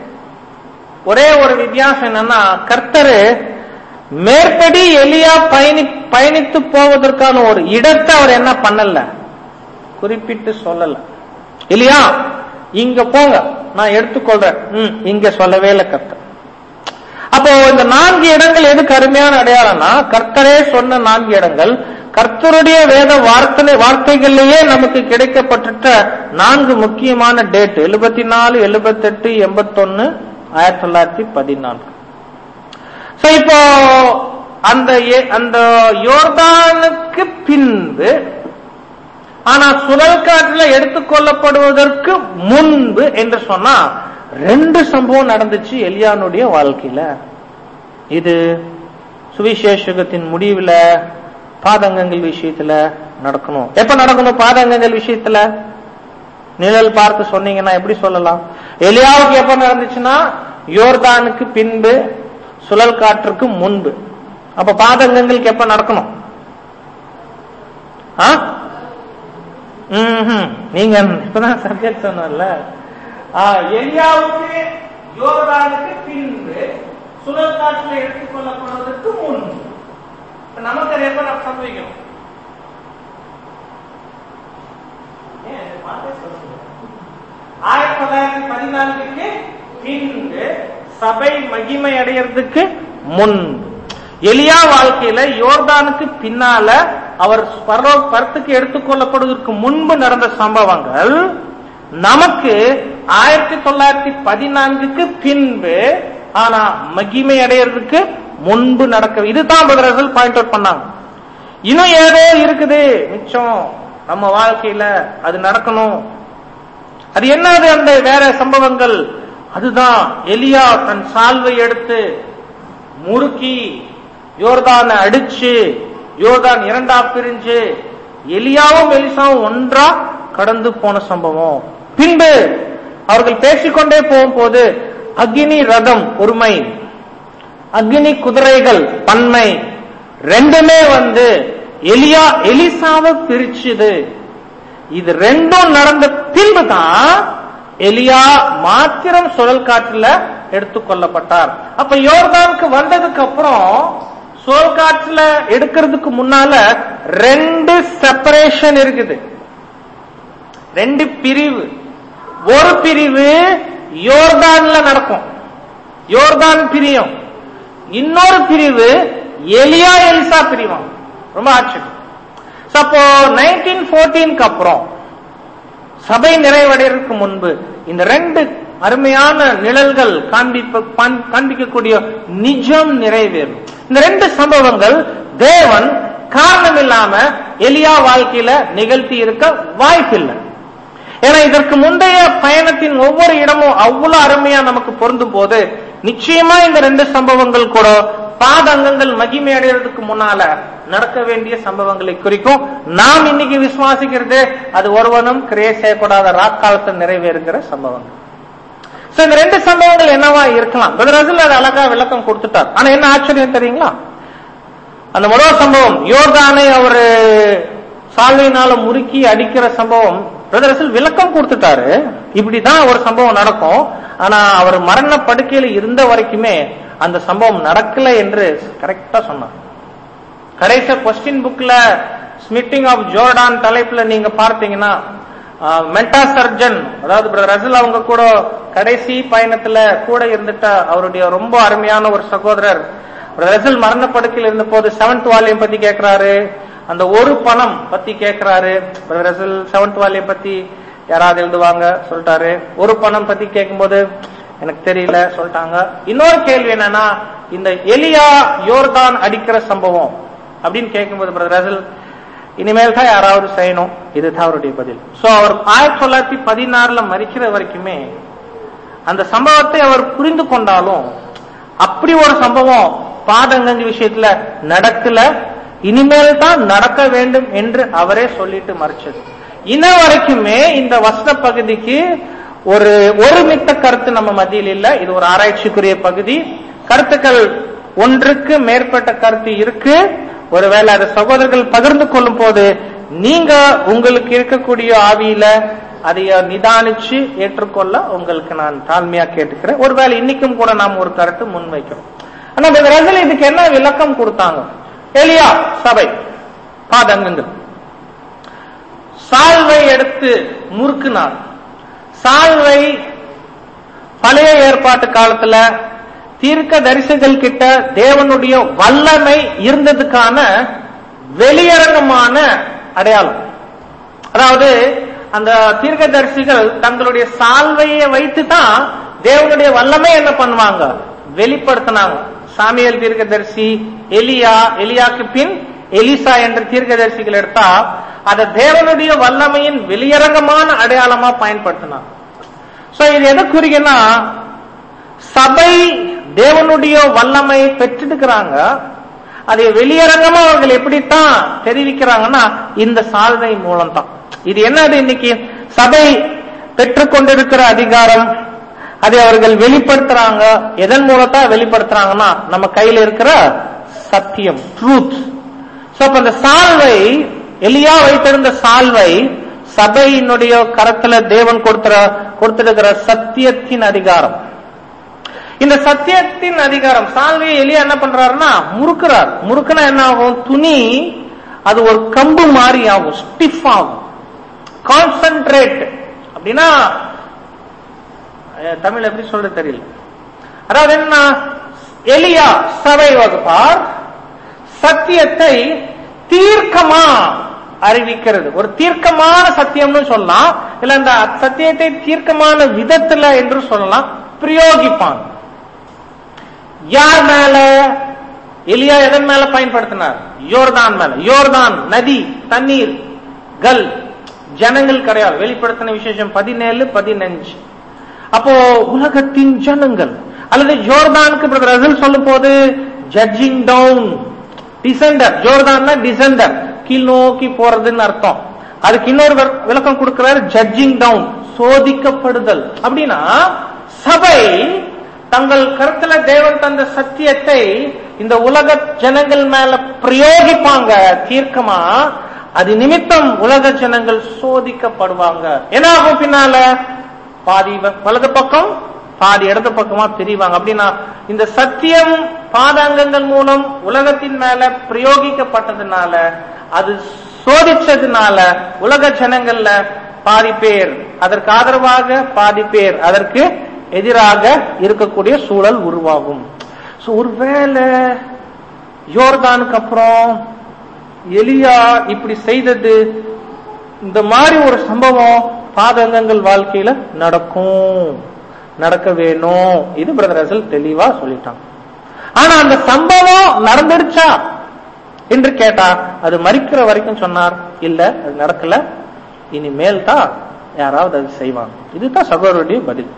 ஒரே ஒரு வித்தியாசம் என்னன்னா கர்த்தரு மேற்படி எலியா பயணி பயணித்து போவதற்கான ஒரு இடத்தை அவர் என்ன பண்ணல குறிப்பிட்டு சொல்லல இல்லையா இங்க போங்க நான் எடுத்துக்கொள்றேன் ம், இங்க சொல்லவே இல்லை கர்த்தர் அப்போ இந்த நான்கு இடங்கள் எதுக்கு அருமையான அடையாளம்னா கர்த்தரே சொன்ன நான்கு இடங்கள் கர்த்தருடைய வேத வார்த்தை வார்த்தைகளிலேயே நமக்கு கிடைக்கப்பட்ட நான்கு முக்கியமான டேட் எழுபத்தி நாலு எழுபத்தெட்டு எண்பத்தொன்னு ஆயிரத்தி தொள்ளாயிரத்தி பதினான்கு சோ இப்போ அந்த ஏ- அந்த யோர்தானுக்கு பின்பு ஆனா சுழல் காற்றுல எடுத்துக்கொள்ளப்படுவதற்கு முன்பு என்று சொன்னா ரெண்டு சம்பவம் நடந்துச்சு எலியானுடைய வாழ்க்கையில இது சுவிசேஷகத்தின் முடிவுல பாதங்கங்கள் விஷயத்துல நடக்கணும் எப்ப நடக்கணும் பாதங்கங்கள் விஷயத்துல நிழல் பார்த்து சொன்னீங்கன்னா எப்படி சொல்லலாம் எலியாவுக்கு எப்ப நடந்துச்சுன்னா யோர்தானுக்கு பின்பு சுழல் காற்றுக்கு முன்பு அப்ப பாதங்கங்களுக்கு எப்ப நடக்கணும் ஆ ம்ஹும். நீங்க இப்பதான் சப்ஜெக்ட் சொன்னல எலியாவுக்கு யோர்தானுக்கு பின்பு சுழல் காற்றுல எடுத்துக்கொள்ளப்படுவதற்கு முன்பு இப்ப நமக்கு அது எப்ப நம்ம சம்பவிக்கும் ஏன் இது மாத்தே சொல்லுங்க. ஆயிரத்தி தொள்ளாயிரத்தி பதினான்குக்கு பின்பு சபை மகிமை அடையறதுக்கு முன்பு எலியா வாழ்க்கையில யோர்தானுக்கு பின்னால அவர் பரலோ பரத்துக்கு எடுத்துக்கொள்ளப்படுவதற்கு முன்பு நடந்த சம்பவங்கள் நமக்கு ஆயிரத்தி தொள்ளாயிரத்தி பதினான்குக்கு பின்பு ஆனா மகிமை அடையறதுக்கு முன்பு நடக்க இதுதான் பதில் பாயிண்ட் அவுட் பண்ணாங்க இன்னும் ஏதோ இருக்குது மிச்சம் நம்ம வாழ்க்கையில அது நடக்கணும் அது என்னது அந்த வேற சம்பவங்கள் அதுதான் எலியா தன் சால்வை எடுத்து முறுக்கி யோர்தானை அடிச்சு யோர்தான் இரண்டா பிரிஞ்சு எலியாவும் எலிசாவும் ஒன்றா கடந்து போன சம்பவம் பின்பு அவர்கள் பேசிக்கொண்டே போகும்போது அக்னி ரதம் ஒருமை அக்னி குதிரைகள் பன்மை ரெண்டுமே வந்து எலியா எலிசாவை பிரிச்சுது இது ரெண்டும் நடந்த பின்புதான் எலியா மாத்திரம் சுழல் காற்றுல எடுத்துக்கொள்ளப்பட்டார் அப்ப யோர்தானுக்கு வந்ததுக்கு அப்புறம் சுழல் காற்றுல எடுக்கிறதுக்கு முன்னால ரெண்டு செப்பரேஷன் இருக்குது ரெண்டு பிரிவு ஒரு பிரிவு யோர்தான்ல நடக்கும் யோர்தான் பிரியும் இன்னொரு பிரிவு எலியா எலிசா பிரிவான் ரொம்ப ஆச்சரியம் So, அப்போ நைன்டீன் ஃபோர்டீனுக்கு அப்புறம் சபை நிறைவடைறதுக்கு முன்பு இந்த ரெண்டு அருமையான நிழல்கள் காண்பிப்ப காண்- காண்பிக்கக்கூடிய நிஜம் நிறைவேறும் இந்த ரெண்டு சம்பவங்கள் தேவன் காரணம் இல்லாம எலியா வாழ்க்கையில நிகழ்த்தி இருக்க வாய்ப்பில்லை ஏன்னா இதற்கு முந்தைய பயணத்தின் ஒவ்வொரு இடமும் அவ்வளவு அருமையா நமக்கு பொருந்தும் போது நிச்சயமா இந்த ரெண்டு சம்பவங்கள் கூட பாதங்கங்கள் மகிமை அடைகிறதுக்கு முன்னால நடக்க வேண்டிய சம்பவங்களை குறிக்கும் நாம் இன்னைக்கு விசுவாசிக்கிறது அது ஒருவனும் கிரியை செய்யக்கூடாத ராக்காலத்தில் நிறைவேறுகிற சம்பவங்கள் சோ இந்த ரெண்டு சம்பவங்கள் என்னவா இருக்கலாம் பிரதரசில் அது அழகா விளக்கம் கொடுத்துட்டார் ஆனா என்ன ஆச்சரியம் தெரியுங்களா அந்த முதல் சம்பவம் யோர்தானை அவரு சால்வையினால முறுக்கி அடிக்கிற சம்பவம் பிரதரசில் விளக்கம் கொடுத்துட்டாரு இப்படிதான் ஒரு சம்பவம் நடக்கும் ஆனா அவர் மரண படுக்கையில இருந்த வரைக்குமே அந்த சம்பவம் நடக்கல என்று கரெக்டா சொன்னார் கடைசி கொஸ்டின் புக்ல ஸ்மிட்டிங் ஆஃப் ஜோர்டான் தலைப்புல நீங்க பார்த்தீங்கன்னா மென்டா சர்ஜன் அதாவது பிரதர் ரசல் அவங்க கூட கடைசி பயணத்துல கூட இருந்துட்ட அவருடைய ரொம்ப அருமையான ஒரு சகோதரர் பிரதர் ரசல் மரணப்படுக்கையில் இருந்த போது செவன்த் வால்யூம் பத்தி கேட்கிறாரு அந்த ஒரு பணம் பத்தி கேட்கிறாரு பிரதர் ரசல் செவன்த் வால்யூம் பத்தி யாராவது எழுதுவாங்க சொல்லிட்டாரு ஒரு பணம் பத்தி கேட்கும்போது எனக்கு தெரியல சொல்லிட்டாங்க இன்னொரு கேள்வி என்னன்னா இந்த எலியா யோர்தான் அடிக்கிற சம்பவம் அப்படின்னு கேட்கும்போது பிரதர் ரசல் இனிமேல் தான் யாராவது செய்யணும் இதுதான் அவருடைய பதில் சோ அவர் ஆயிரத்தி தொள்ளாயிரத்தி பதினாறுல மறிக்கிற வரைக்குமே அந்த சம்பவத்தை அவர் புரிந்து கொண்டாலும் அப்படி ஒரு சம்பவம் பாதங்கஞ்சி விஷயத்துல நடக்கல இனிமேல் தான் நடக்க வேண்டும் என்று அவரே சொல்லிட்டு மறைச்சது இன்ன வரைக்குமே இந்த வசன பகுதிக்கு ஒரு ஒருமித்த கருத்து நம்ம மத்தியில் இல்ல இது ஒரு ஆராய்ச்சிக்குரிய பகுதி கருத்துக்கள் ஒன்றுக்கு மேற்பட்ட கருத்து இருக்கு ஒருவேளை அதை சகோதரர்கள் பகிர்ந்து கொள்ளும் போது நீங்க உங்களுக்கு இருக்கக்கூடிய ஆவியில அதை நிதானிச்சு ஏற்றுக்கொள்ள உங்களுக்கு நான் தாழ்மையா கேட்டுக்கிறேன் ஒருவேளை இன்னைக்கும் கூட நாம் ஒரு கருத்து முன்வைக்கிறோம் ஆனா இந்த ரசல் இதுக்கு என்ன விளக்கம் கொடுத்தாங்க எலியா சபை பாதங்கங்கள் சால்வை எடுத்து முறுக்குனார் சால்வை பழைய ஏற்பாட்டு காலத்துல தீர்க்க தரிசிகள் கிட்ட தேவனுடைய வல்லமை இருந்ததுக்கான வெளியரங்கமான அடையாளம் அதாவது அந்த தீர்க்கதரிசிகள் தங்களுடைய சால்வையை வைத்து தான் தேவனுடைய வல்லமை என்ன பண்ணுவாங்க வெளிப்படுத்தினாங்க சாமியல் தீர்க்கதரிசி எலியா எலியாக்கு பின் எலிசா என்ற தீர்க்கதரிசிகள் எடுத்தா அதை தேவனுடைய வல்லமையின் வெளியரங்கமான அடையாளமா பயன்படுத்தினாங்க சோ இது எதை குறிக்குன்னா சபை தேவனுடைய வல்லமை பெற்றிருக்கிறாங்க அதை வெளியரங்கமா அவர்கள் எப்படித்தான் தெரிவிக்கிறாங்கன்னா இந்த சால்வை மூலம் தான் இது என்னது இன்னைக்கு சபை பெற்றுக்கொண்டிருக்கிற அதிகாரம் அதை அவர்கள் வெளிப்படுத்துறாங்க எதன் மூலத்தா வெளிப்படுத்துறாங்கன்னா நம்ம கையில இருக்கிற சத்தியம் ட்ரூத் சோ அப்ப அந்த சால்வை எலியா வைத்திருந்த சால்வை சபையினுடைய கரத்துல தேவன் கொடுத்துற கொடுத்திருக்கிற சத்தியத்தின் அதிகாரம் இந்த சத்தியத்தின் அதிகாரம் சால்வையை எலியா என்ன பண்றாருன்னா முறுக்குறார் முறுக்குனா என்ன ஆகும் துணி அது ஒரு கம்பு மாதிரி ஆகும் ஸ்டிஃப் ஆகும் கான்சென்ட்ரேட் அப்படின்னா அஹ், தமிழ் எப்படி சொல்றது தெரியல அதாவது என்ன எலியா சபை வகுப்பார் சத்தியத்தை தீர்க்கமா அறிவிக்கிறது ஒரு தீர்க்கமான சத்தியம்னு சொல்லலாம் இல்ல அந்த சத்தியத்தை தீர்க்கமான விதத்துல என்று சொல்லலாம் பிரயோகிப்பாங்க யார் மேல எலியா எதன் மேல பயன்படுத்தினார் யோர்தான் மேல யோர்தான் நதி தண்ணீர் கல் ஜனங்கள் கிடையாது வெளிப்படுத்தின விசேஷம் பதினேழு பதினஞ்சு அப்போ உலகத்தின் ஜனங்கள் அல்லது ஜோர்தானுக்கு பிரதர் ரசல் சொல்லும் போது judging down descender Jordan descender கீழ் நோக்கி போறதுன்னு அர்த்தம் அதுக்கு இன்னொரு வர்- விளக்கம் கொடுக்கிறார் ஜட்ஜிங் டவுன் சோதிக்கப்படுதல் அப்படின்னா சபை தங்கள் கருத்துல தேவன் தந்த சத்தியத்தை இந்த உலக ஜனங்கள் மேல பிரயோகிப்பாங்க தீர்க்கமா அது நிமித்தம் உலக ஜனங்கள் சோதிக்கப்படுவாங்க என்ன ஆகும் பின்னால பாதி வ- வலது பக்கம் பாதி இடது பக்கமா பிரிவாங்க அப்படின்னா இந்த சத்தியம் பாதாங்கங்கள் மூலம் உலகத்தின் மேல பிரயோகிக்கப்பட்டதுனால அது சோதிச்சதுனால உலக ஜனங்கள்ல பாதி பேர் அதற்கு ஆதரவாக பாதி பேர் அதற்கு எதிராக இருக்கக்கூடிய சூழல் உருவாகும் சோ ஒருவேளை யோர்தானுக்கு அப்புறம் எலியா இப்படி செய்தது இந்த மாதிரி ஒரு சம்பவம் பாதகங்கள் வாழ்க்கையில நடக்கும் நடக்க வேணும் இது பிரதர் அசல் தெளிவா சொல்லிட்டாங்க ஆனா அந்த சம்பவம் நடந்துடுச்சா என்று கேட்டா அது மறிக்கிற வரைக்கும் சொன்னார் இல்ல அது நடக்கல இனிமேல் தான் யாராவது அது செய்வாங்க இதுதான் சகோதரருடைய பதில்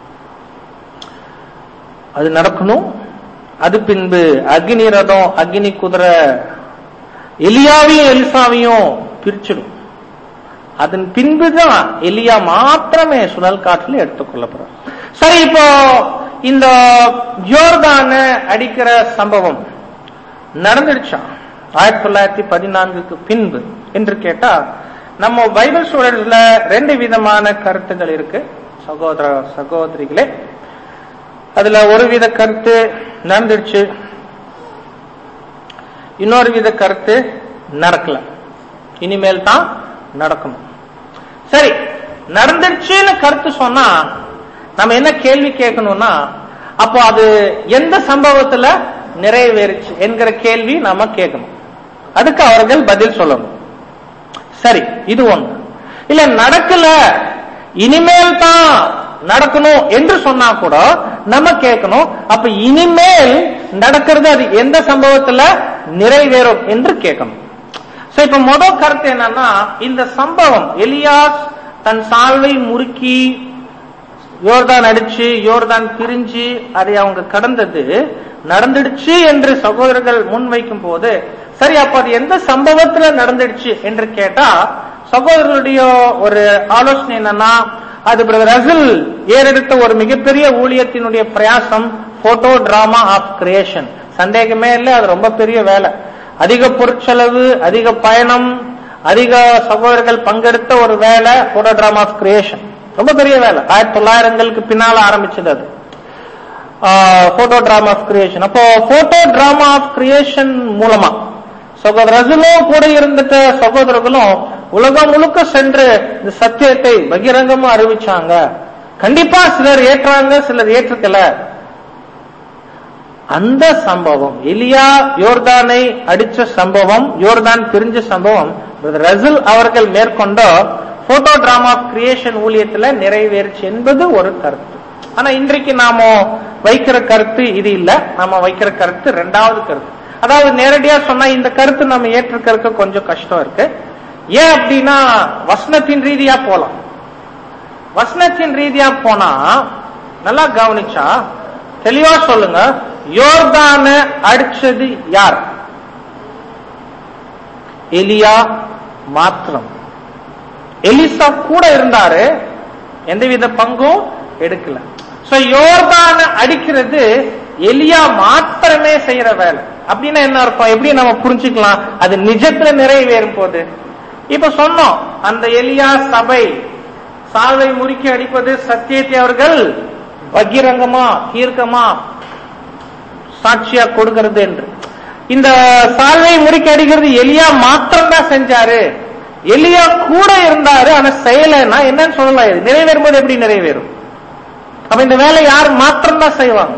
அது நடக்கணும் அது பின்பு அக்னி ரதம் அக்னி குதிரை எலியாவையும் எலிசாவையும் பிரிச்சிடும் அதன் பின்புதான் எலியா மாத்திரமே சுழல் காற்றுல எடுத்துக்கொள்ளப்படுறார் சரி இப்போ இந்த யோர்தான அடிக்கிற சம்பவம் நடந்துடுச்சா ஆயிரத்தி தொள்ளாயிரத்தி பதினான்குக்கு பின்பு என்று கேட்டா நம்ம பைபிள் ஸ்டூடெண்ட்ஸ்ல ரெண்டு விதமான கருத்துகள் இருக்கு சகோதர சகோதரிகளே அதுல ஒரு வித கருத்து நடந்துடுச்சு இன்னொரு வித கருத்து நடக்கல இனிமேல் தான் நடக்கணும் சரி நடந்துடுச்சுன்னு கருத்து சொன்னா நம்ம என்ன கேள்வி கேட்கணும்னா அப்போ அது எந்த சம்பவத்துல நிறைவேறுச்சு என்கிற கேள்வி நாம கேட்கணும் அதுக்கு அவர்கள் பதில் சொல்லணும் சரி இது ஒண்ணு இல்ல நடக்கல இனிமேல் தான் நடக்கணும் என்று சொன்னா கூட நம்ம கேட்கணும் அப்ப இனிமேல் நடக்கிறது அது எந்த சம்பவத்துல நிறைவேறும் என்று கேட்கணும் சோ இப்ப முதல் கருத்து என்னன்னா இந்த சம்பவம் எலியாஸ் தன் சால்வை முறுக்கி யோர்தான் அடிச்சு யோர்தான் பிரிஞ்சு அதை அவங்க கடந்தது நடந்துடுச்சு என்று சகோதரர்கள் முன்வைக்கும் போது சரி அப்ப அது எந்த சம்பவத்துல நடந்துடுச்சு என்று கேட்டா சகோதரர்களுடைய ஒரு ஆலோசனை என்னன்னா அது பிரதர் ரசில் ஏறெடுத்த ஒரு மிகப்பெரிய ஊழியத்தினுடைய பிரயாசம் போட்டோ டிராமா ஆஃப் கிரியேஷன் சந்தேகமே இல்லை அது ரொம்ப பெரிய வேலை அதிக பொருட்செலவு அதிக பயணம் அதிக சகோதரர்கள் பங்கெடுத்த ஒரு வேலை போட்டோ டிராமா ஆஃப் கிரியேஷன் ரொம்ப பெரிய வேலை ஆயிரத்தி தொள்ளாயிரங்களுக்கு பின்னால ஆரம்பிச்சது அது போட்டோ டிராமா ஆஃப் கிரியேஷன் அப்போ போட்டோ டிராமா ஆஃப் கிரியேஷன் மூலமா சகோதர ரசலும் கூட இருந்துட்ட சகோதரர்களும் உலகம் முழுக்க சென்று இந்த சத்தியத்தை பகிரங்கமா அறிவிச்சாங்க கண்டிப்பா சிலர் ஏற்றாங்க சிலர் ஏற்றுக்கல அந்த சம்பவம் எலியா யோர்தானை அடிச்ச சம்பவம் யோர்தான் பிரிஞ்ச சம்பவம் பிரதர் ரசில் அவர்கள் மேற்கொண்ட போட்டோ டிராமா கிரியேஷன் ஊழியத்துல நிறைவேறுச்சு என்பது ஒரு கருத்து ஆனா இன்றைக்கு நாம வைக்கிற கருத்து இது இல்ல நாம வைக்கிற கருத்து ரெண்டாவது கருத்து அதாவது நேரடியா சொன்னா இந்த கருத்து நம்ம ஏற்றுக்கிறதுக்கு கொஞ்சம் கஷ்டம் இருக்கு ஏன் அப்படின்னா வசனத்தின் ரீதியா போலாம் வசனத்தின் ரீதியா போனா நல்லா கவனிச்சா தெளிவா சொல்லுங்க யோர்தான அடிச்சது யார் எலியா மாத்திரம் எலிசா கூட இருந்தாரு எந்தவித பங்கும் எடுக்கல சோ யோர்தான அடிக்கிறது எலியா மாத்திரமே செய்யற வேலை அப்படின்னா என்ன அர்த்தம் எப்படி நம்ம புரிஞ்சுக்கலாம் அது நிஜத்துல நிறைவேறும் போது இப்ப சொன்னோம் அந்த எலியா சபை சால்வை முறுக்கி அடிப்பது சத்தியத்தை அவர்கள் பகிரங்கமா தீர்க்கமா சாட்சியா கொடுக்கிறது என்று இந்த சால்வை முறுக்கி அடிக்கிறது எலியா மாத்திரம் தான் செஞ்சாரு எலியா கூட இருந்தாரு ஆனா செய்யலைன்னா என்னன்னு சொல்லலாம் இது நிறைவேறும் போது எப்படி நிறைவேறும் அப்ப இந்த வேலை யார் மாத்திரம் தான் செய்வாங்க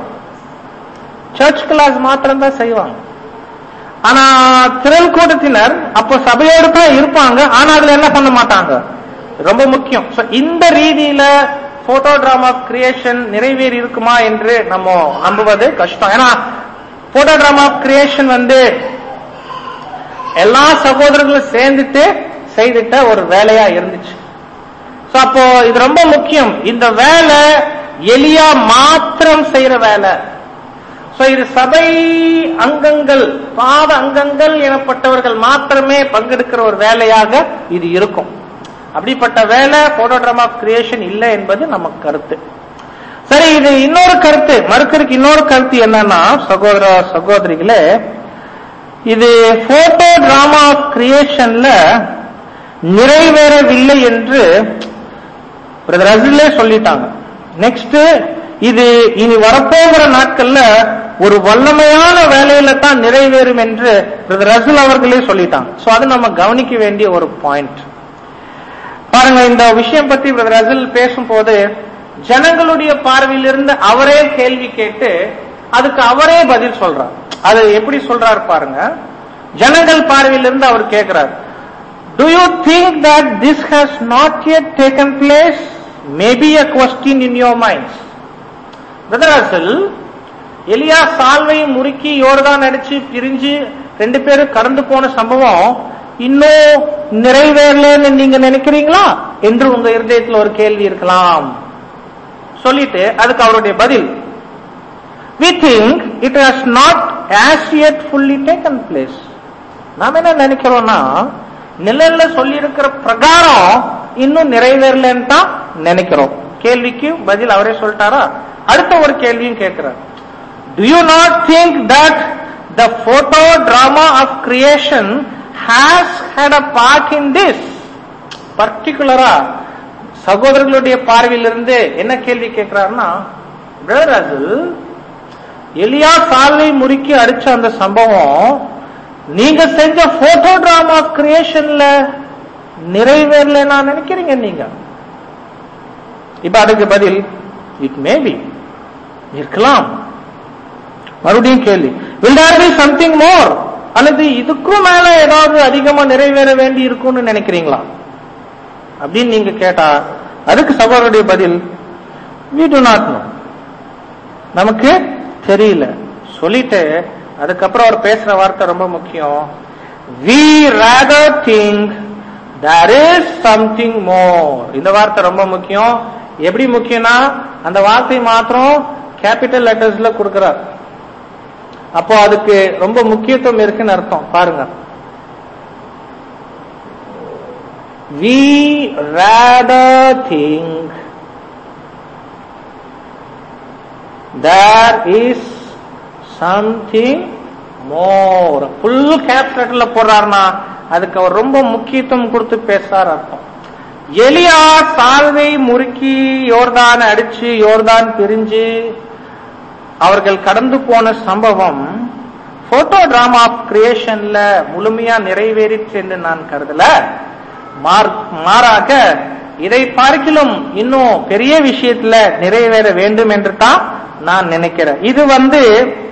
சர்ச் கிளாஸ் மாத்திரம் தான் செய்வாங்க ஆனா திரள் கூட்டத்தினர் அப்போ சபையோடு தான் இருப்பாங்க ஆனா அதுல என்ன பண்ண மாட்டாங்க ரொம்ப முக்கியம் So, இந்த ரீதியில போட்டோ டிராமா கிரியேஷன் நிறைவேறி இருக்குமா என்று நம்ம நம்புவது கஷ்டம் ஏன்னா போட்டோ டிராமா கிரியேஷன் வந்து எல்லா சகோதரர்களும் சேர்ந்துட்டு செய்துட்ட ஒரு வேலையா இருந்துச்சு So, அப்போ இது ரொம்ப முக்கியம் இந்த வேலை எலியா மாத்திரம் செய்யற வேலை சோ இது சபை அங்கங்கள் பாத அங்கங்கள் எனப்பட்டவர்கள் மாத்திரமே பங்கெடுக்கிற ஒரு வேலையாக இது இருக்கும் அப்படிப்பட்ட வேலை போட்டோட்ராமா கிரியேஷன் இல்லை என்பது நமக்கு கருத்து சரி இது இன்னொரு கருத்து மறுக்கருக்கு இன்னொரு கருத்து என்னன்னா சகோதர சகோதரிகளே இது போட்டோ டிராமா கிரியேஷன்ல நிறைவேறவில்லை என்று பிரதர் ரசிலே சொல்லிட்டாங்க நெக்ஸ்ட் இது இனி வரப்போகிற நாட்கள்ல ஒரு வல்லமையான வேலையில தான் நிறைவேறும் என்று பிரதர் ரசூல் அவர்களே சொல்லிட்டாங்க சோ அது நம்ம கவனிக்க வேண்டிய ஒரு பாயிண்ட் பாருங்க இந்த விஷயம் பத்தி பிரதர் ரசூல் பேசும்போது ஜனங்களுடைய பார்வையிலிருந்து அவரே கேள்வி கேட்டு அதுக்கு அவரே பதில் சொல்றார் அது எப்படி சொல்றாரு பாருங்க ஜனங்கள் பார்வையிலிருந்து அவர் கேட்கிறார் Do you think that this has not yet taken place? Maybe a question in your minds. Brother Russell எலியா சால்வை முறுக்கி யோர்தான் அடிச்சு பிரிஞ்சு ரெண்டு பேரும் கடந்து போன சம்பவம் இன்னும் நிறைவேறலன்னு நீங்க நினைக்கிறீங்களா என்று உங்க இருதயத்தில் ஒரு கேள்வி இருக்கலாம் சொல்லிட்டு அதுக்கு அவருடைய பதில் we think it has not as yet fully taken place நாம என்ன நினைக்கிறோம்னா நிழல்ல சொல்லி இருக்கிற பிரகாரம் இன்னும் நிறைவேறலன்னு தான் நினைக்கிறோம் கேள்விக்கு பதில் அவரே சொல்லிட்டாரா அடுத்த ஒரு கேள்வியும் கேட்கிறார் do you not think that the photo drama of creation has had a part in this பர்டிகுலரா சகோதரர்களுடைய பார்வையிலிருந்து என்ன கேள்வி கேட்கிறாருன்னா பிரதர் அது எலியா சாலை முறுக்கி அடிச்ச அந்த சம்பவம் நீங்க செஞ்ச போட்டோ டிராமா கிரியேஷன்ல நிறைவேறல நான் நினைக்கிறீங்க நீங்க இப்ப அதுக்கு பதில் இட் மே பி இருக்கலாம் மறுபடியும் கேள்வி will there be something more அல்லது இதுக்கும் மேல ஏதாவது அதிகமா நிறைவேற வேண்டி இருக்கும்னு நினைக்கிறீங்களா அப்படின்னு நீங்க கேட்டா அதுக்கு சகோதரருடைய பதில் we do not know நமக்கு தெரியல சொல்லிட்டு அதுக்கப்புறம் அவர் பேசுற வார்த்தை ரொம்ப முக்கியம் we rather think there is something more இந்த வார்த்தை ரொம்ப முக்கியம் எப்படி முக்கியம்னா அந்த வார்த்தை மாத்திரம் கேபிட்டல் லெட்டர்ஸ்ல கொடுக்கிறார் அப்போ அதுக்கு ரொம்ப முக்கியத்துவம் இருக்குன்னு அர்த்தம் பாருங்க we rather think there is something more full caps letterல போடுறாருன்னா அதுக்கு அவர் ரொம்ப முக்கியத்துவம் கொடுத்து பேசுறார் அர்த்தம் எலியா சால்வை முறுக்கி யோர்தான் அடிச்சு யோர்தான் பிரிஞ்சு அவர்கள் கடந்து போன சம்பவம் போட்டோ டிராமா ஆஃப் கிரியேஷன்ல முழுமையா நிறைவேறிச்சு என்று நான் கருதல மார்- மாறாக இதை பார்க்கிலும் இன்னும் பெரிய விஷயத்துல நிறைவேற வேண்டும் என்று தான் நான் நினைக்கிறேன் இது வந்து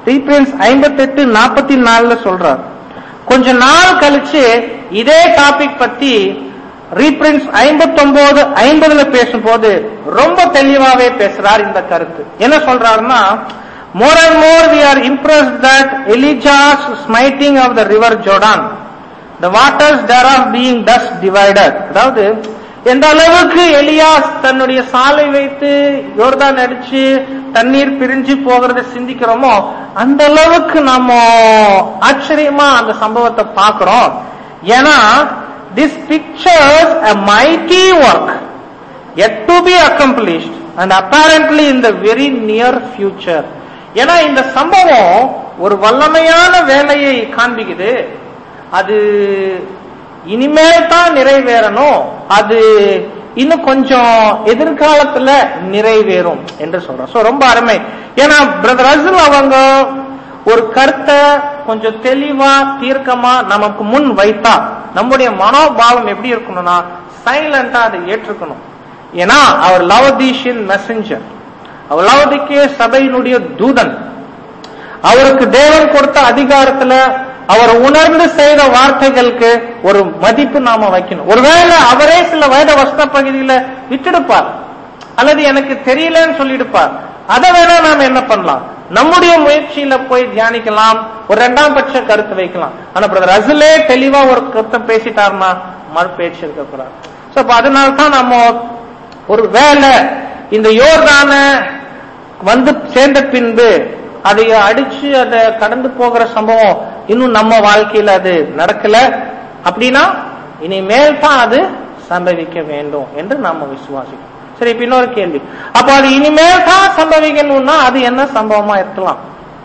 ரீப்ரின்ஸ் ஐம்பத்தி எட்டு நாற்பத்தி நாலுல சொல்றார் கொஞ்ச நாள் கழிச்சு இதே டாபிக் பத்தி ரீப்ரின்ஸ் ஐம்பத்தி ஒன்பது ஐம்பதுல பேசும்போது ரொம்ப தெளிவாவே பேசுறார் இந்த கருத்து என்ன சொல்றாருன்னா more and more we are impress that Elijah's smiting of the river Jordan the waters there are being thus divided அதாவது எந்த அளவுக்கு எலியாஸ் தன்னுடைய சாலை வைத்து யோர்தான் அடிச்சு தண்ணீர் பிரிஞ்சு போகிறத சிந்திக்கிறோமோ அந்த அளவுக்கு நம்ம ஆச்சரியமா அந்த சம்பவத்தை பார்க்கிறோம் ஏன்னா this pictures a mighty work yet to be accomplished and apparently in the very near future ஏன்னா இந்த சம்பவம் ஒரு வல்லமையான வேலையை காண்பிக்குது அது இனிமேல் தான் நிறைவேறணும் அது இன்னும் கொஞ்சம் எதிர்காலத்துல நிறைவேறும் என்று சொல்றோம் சோ ரொம்ப அருமை ஏன்னா பிரதர் அசுல் அவங்க ஒரு கருத்தை கொஞ்சம் தெளிவா தீர்க்கமா நமக்கு முன் வைத்தா நம்முடைய மனோபாவம் எப்படி இருக்கணும்னா சைலண்டா அதை ஏற்றுக்கணும் ஏன்னா அவர் லவதீஷின் மெசஞ்சர் அவர் லவதிக்கே சபையினுடைய தூதன் அவருக்கு தேவன் கொடுத்த அதிகாரத்துல அவர் உணர்ந்து செய்த வார்த்தைகளுக்கு ஒரு மதிப்பு நாம வைக்கணும் ஒருவேளை அவரே சில வேத வஸ்த பகுதியில விட்டுடுப்பார் அல்லது எனக்கு தெரியலன்னு சொல்லிடுப்பார் அதை வேணா நாம என்ன பண்ணலாம் நம்முடைய முயற்சியில போய் தியானிக்கலாம் ஒரு இரண்டாம் பட்ச கருத்து வைக்கலாம் ஆனா பிரதர் அசுலே தெளிவா ஒரு கருத்தை பேசிட்டாருன்னா மறு பேச்சு இருக்கக்கூடாது சோ அப்ப அதனால தான் நம்ம ஒரு வேலை இந்த யோர்தான வந்து சேர்ந்த பின்பு அதை அடிச்சு அதை கடந்து போகிற சம்பவம் இன்னும் நம்ம வாழ்க்கையில அது நடக்கல அப்படின்னா இனிமேல் தான் அது சம்பவிக்க வேண்டும் என்று நாம விசுவாசிக்கணும் சரி இப்ப இன்னொரு கேள்வி அப்ப அது இனிமேல் தான் சம்பவிக்கணும்னா அது என்ன சம்பவமா இருக்கலாம்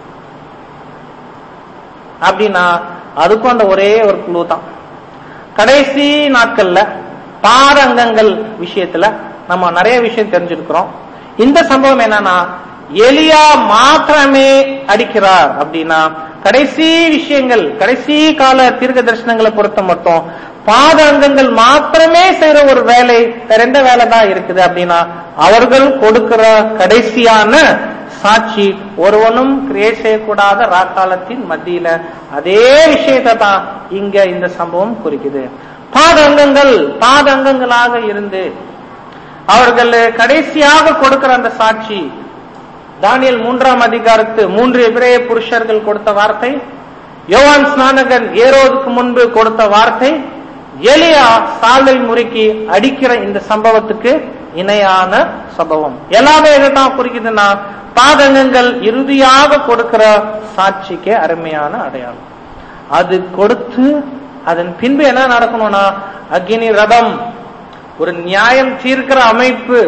அப்படின்னா அதுக்கும் அந்த ஒரே ஒரு குழு தான் கடைசி நாட்கள்ல பாதங்கங்கள் விஷயத்துல நம்ம நிறைய விஷயம் தெரிஞ்சிருக்கிறோம் இந்த சம்பவம் என்னன்னா எலியா மாத்திரமே அடிக்கிறார் அப்படின்னா கடைசி விஷயங்கள் கடைசி கால தீர்க்க தரிசனங்களை பொறுத்த மட்டும் பாத அங்கங்கள் மாத்திரமே செய்யற ஒரு வேலை வேற எந்த வேலை தான் இருக்குது அப்படின்னா அவர்கள் கொடுக்கிற கடைசியான சாட்சி ஒருவனும் கிரியேட் செய்யக்கூடாத ராக்காலத்தின் மத்தியில அதே விஷயத்தை தான் இங்க இந்த சம்பவம் குறிக்குது பாத அங்கங்கள் பாத அங்கங்களாக இருந்து அவர்கள் கடைசியாக கொடுக்கிற அந்த சாட்சி தானியல் மூன்றாம் அதிகாரத்து மூன்று எபிரேய புருஷர்கள் கொடுத்த வார்த்தை யோவான் ஸ்நானகன் ஏரோதுக்கு முன்பு கொடுத்த வார்த்தை எலியா சாலை முறுக்கி அடிக்கிற இந்த சம்பவத்துக்கு இணையான சம்பவம் எல்லாமே இதைத்தான் குறிக்குதுன்னா பாதகங்கள் இறுதியாக கொடுக்கிற சாட்சிக்கு அருமையான அடையாளம் அது கொடுத்து அதன் பின்பு என்ன நடக்கணும்னா அக்னி ரதம் ஒரு நியாயம் தீர்க்கிற அமைப்பு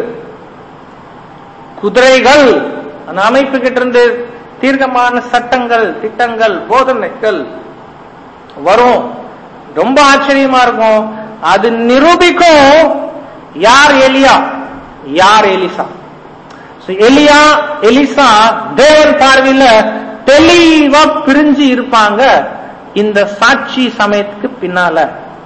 குதிரைகள் அந்த அமைப்பு கிட்ட இருந்து தீர்க்கமான சட்டங்கள் திட்டங்கள் போதனைகள் வரும் ரொம்ப ஆச்சரியமா இருக்கும் அது நிரூபிக்கும் யார் எலியா யார் எலிசா So, எலியா எலிசா தேவன் பார்வையில தெளிவா பிரிஞ்சு இருப்பாங்க இந்த சாட்சி சமயத்துக்கு பின்னால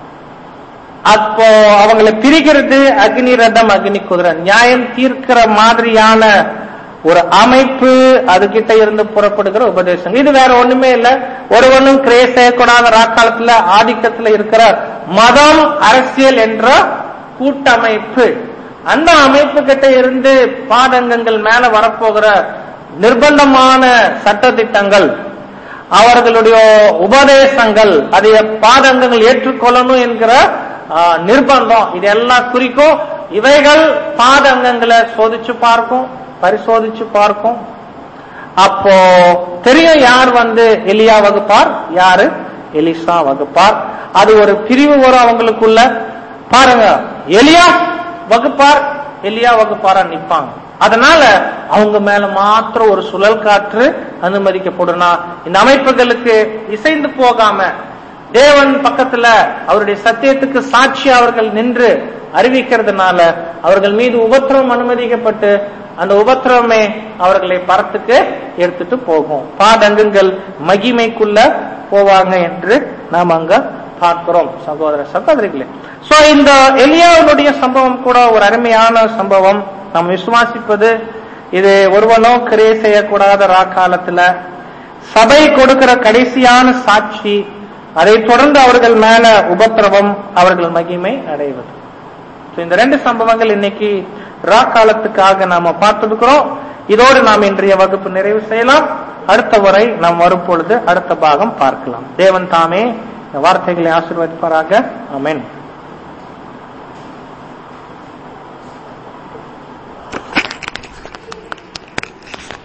அப்போ அவங்களை பிரிக்கிறது அக்னி ரதம் அக்னி குதிரை நியாயம் தீர்க்கிற மாதிரியான ஒரு அமைப்பு அது கிட்ட இருந்து புறப்படுகிற உபதேசம் இது வேற ஒண்ணுமே இல்ல ஒருவனும் கிரே செய்யக்கூடாத ராக்காலத்துல ஆதிக்கத்துல இருக்கிற மதம் அரசியல் என்ற கூட்டமைப்பு அந்த அமைப்பு கிட்ட இருந்து பாதங்கங்கள் மேல வரப்போகிற நிர்பந்தமான சட்டத்திட்டங்கள் அவர்களுடைய உபதேசங்கள் அதை பாதங்கங்கள் ஏற்றுக்கொள்ளணும் என்கிற ஆ, நிர்பந்தம் இதெல்லாம் குறிக்கும் இவைகள் பாதங்கங்களை சோதிச்சு பார்க்கும் பரிசோதிச்சு பார்க்கும் அப்போ தெரியும் யார் வந்து எலியா வகுப்பார் யாரு எலிசா வகுப்பார் அது ஒரு பிரிவு வரும் அவங்களுக்குள்ள பாருங்க எலியா வகுப்பார் எலியா வகுப்பாரா நிப்பாங்க அதனால அவங்க மேல மாத்திரம் ஒரு சுழல் காற்று அனுமதிக்கப்படும்னா இந்த அமைப்புகளுக்கு இசைந்து போகாம தேவன் பக்கத்துல அவருடைய சத்தியத்துக்கு சாட்சி அவர்கள் நின்று அறிவிக்கிறதுனால அவர்கள் மீது உபத்திரவம் அனுமதிக்கப்பட்டு அந்த உபத்திரவமே அவர்களை பரத்துக்கு எடுத்துட்டு போகும் பாதங்கங்கள் மகிமைக்குள்ள போவாங்க என்று நாம் அங்க பார்க்கிறோம் சகோதர சகோதரிகளே சோ இந்த எலியாவுடைய சம்பவம் கூட ஒரு அருமையான சம்பவம் நாம் விசுவாசிப்பது இது ஒருவனும் கிரியை செய்யக்கூடாத ராக்காலத்துல சபை கொடுக்கிற கடைசியான சாட்சி அதைத் தொடர்ந்து அவர்கள் மேல உபத்திரவம் அவர்கள் மகிமை அடைவது So, இந்த ரெண்டு சம்பவங்கள் இன்னைக்கு ரா காலத்துக்காக நாம பார்த்திருக்கிறோம் இதோடு நாம் இன்றைய வகுப்பு நிறைவு செய்யலாம் அடுத்த முறை நாம் வரும் பொழுது அடுத்த பாகம் பார்க்கலாம் தேவன் தாமே இந்த வார்த்தைகளை ஆசீர்வதிப்பாராக ஆமென்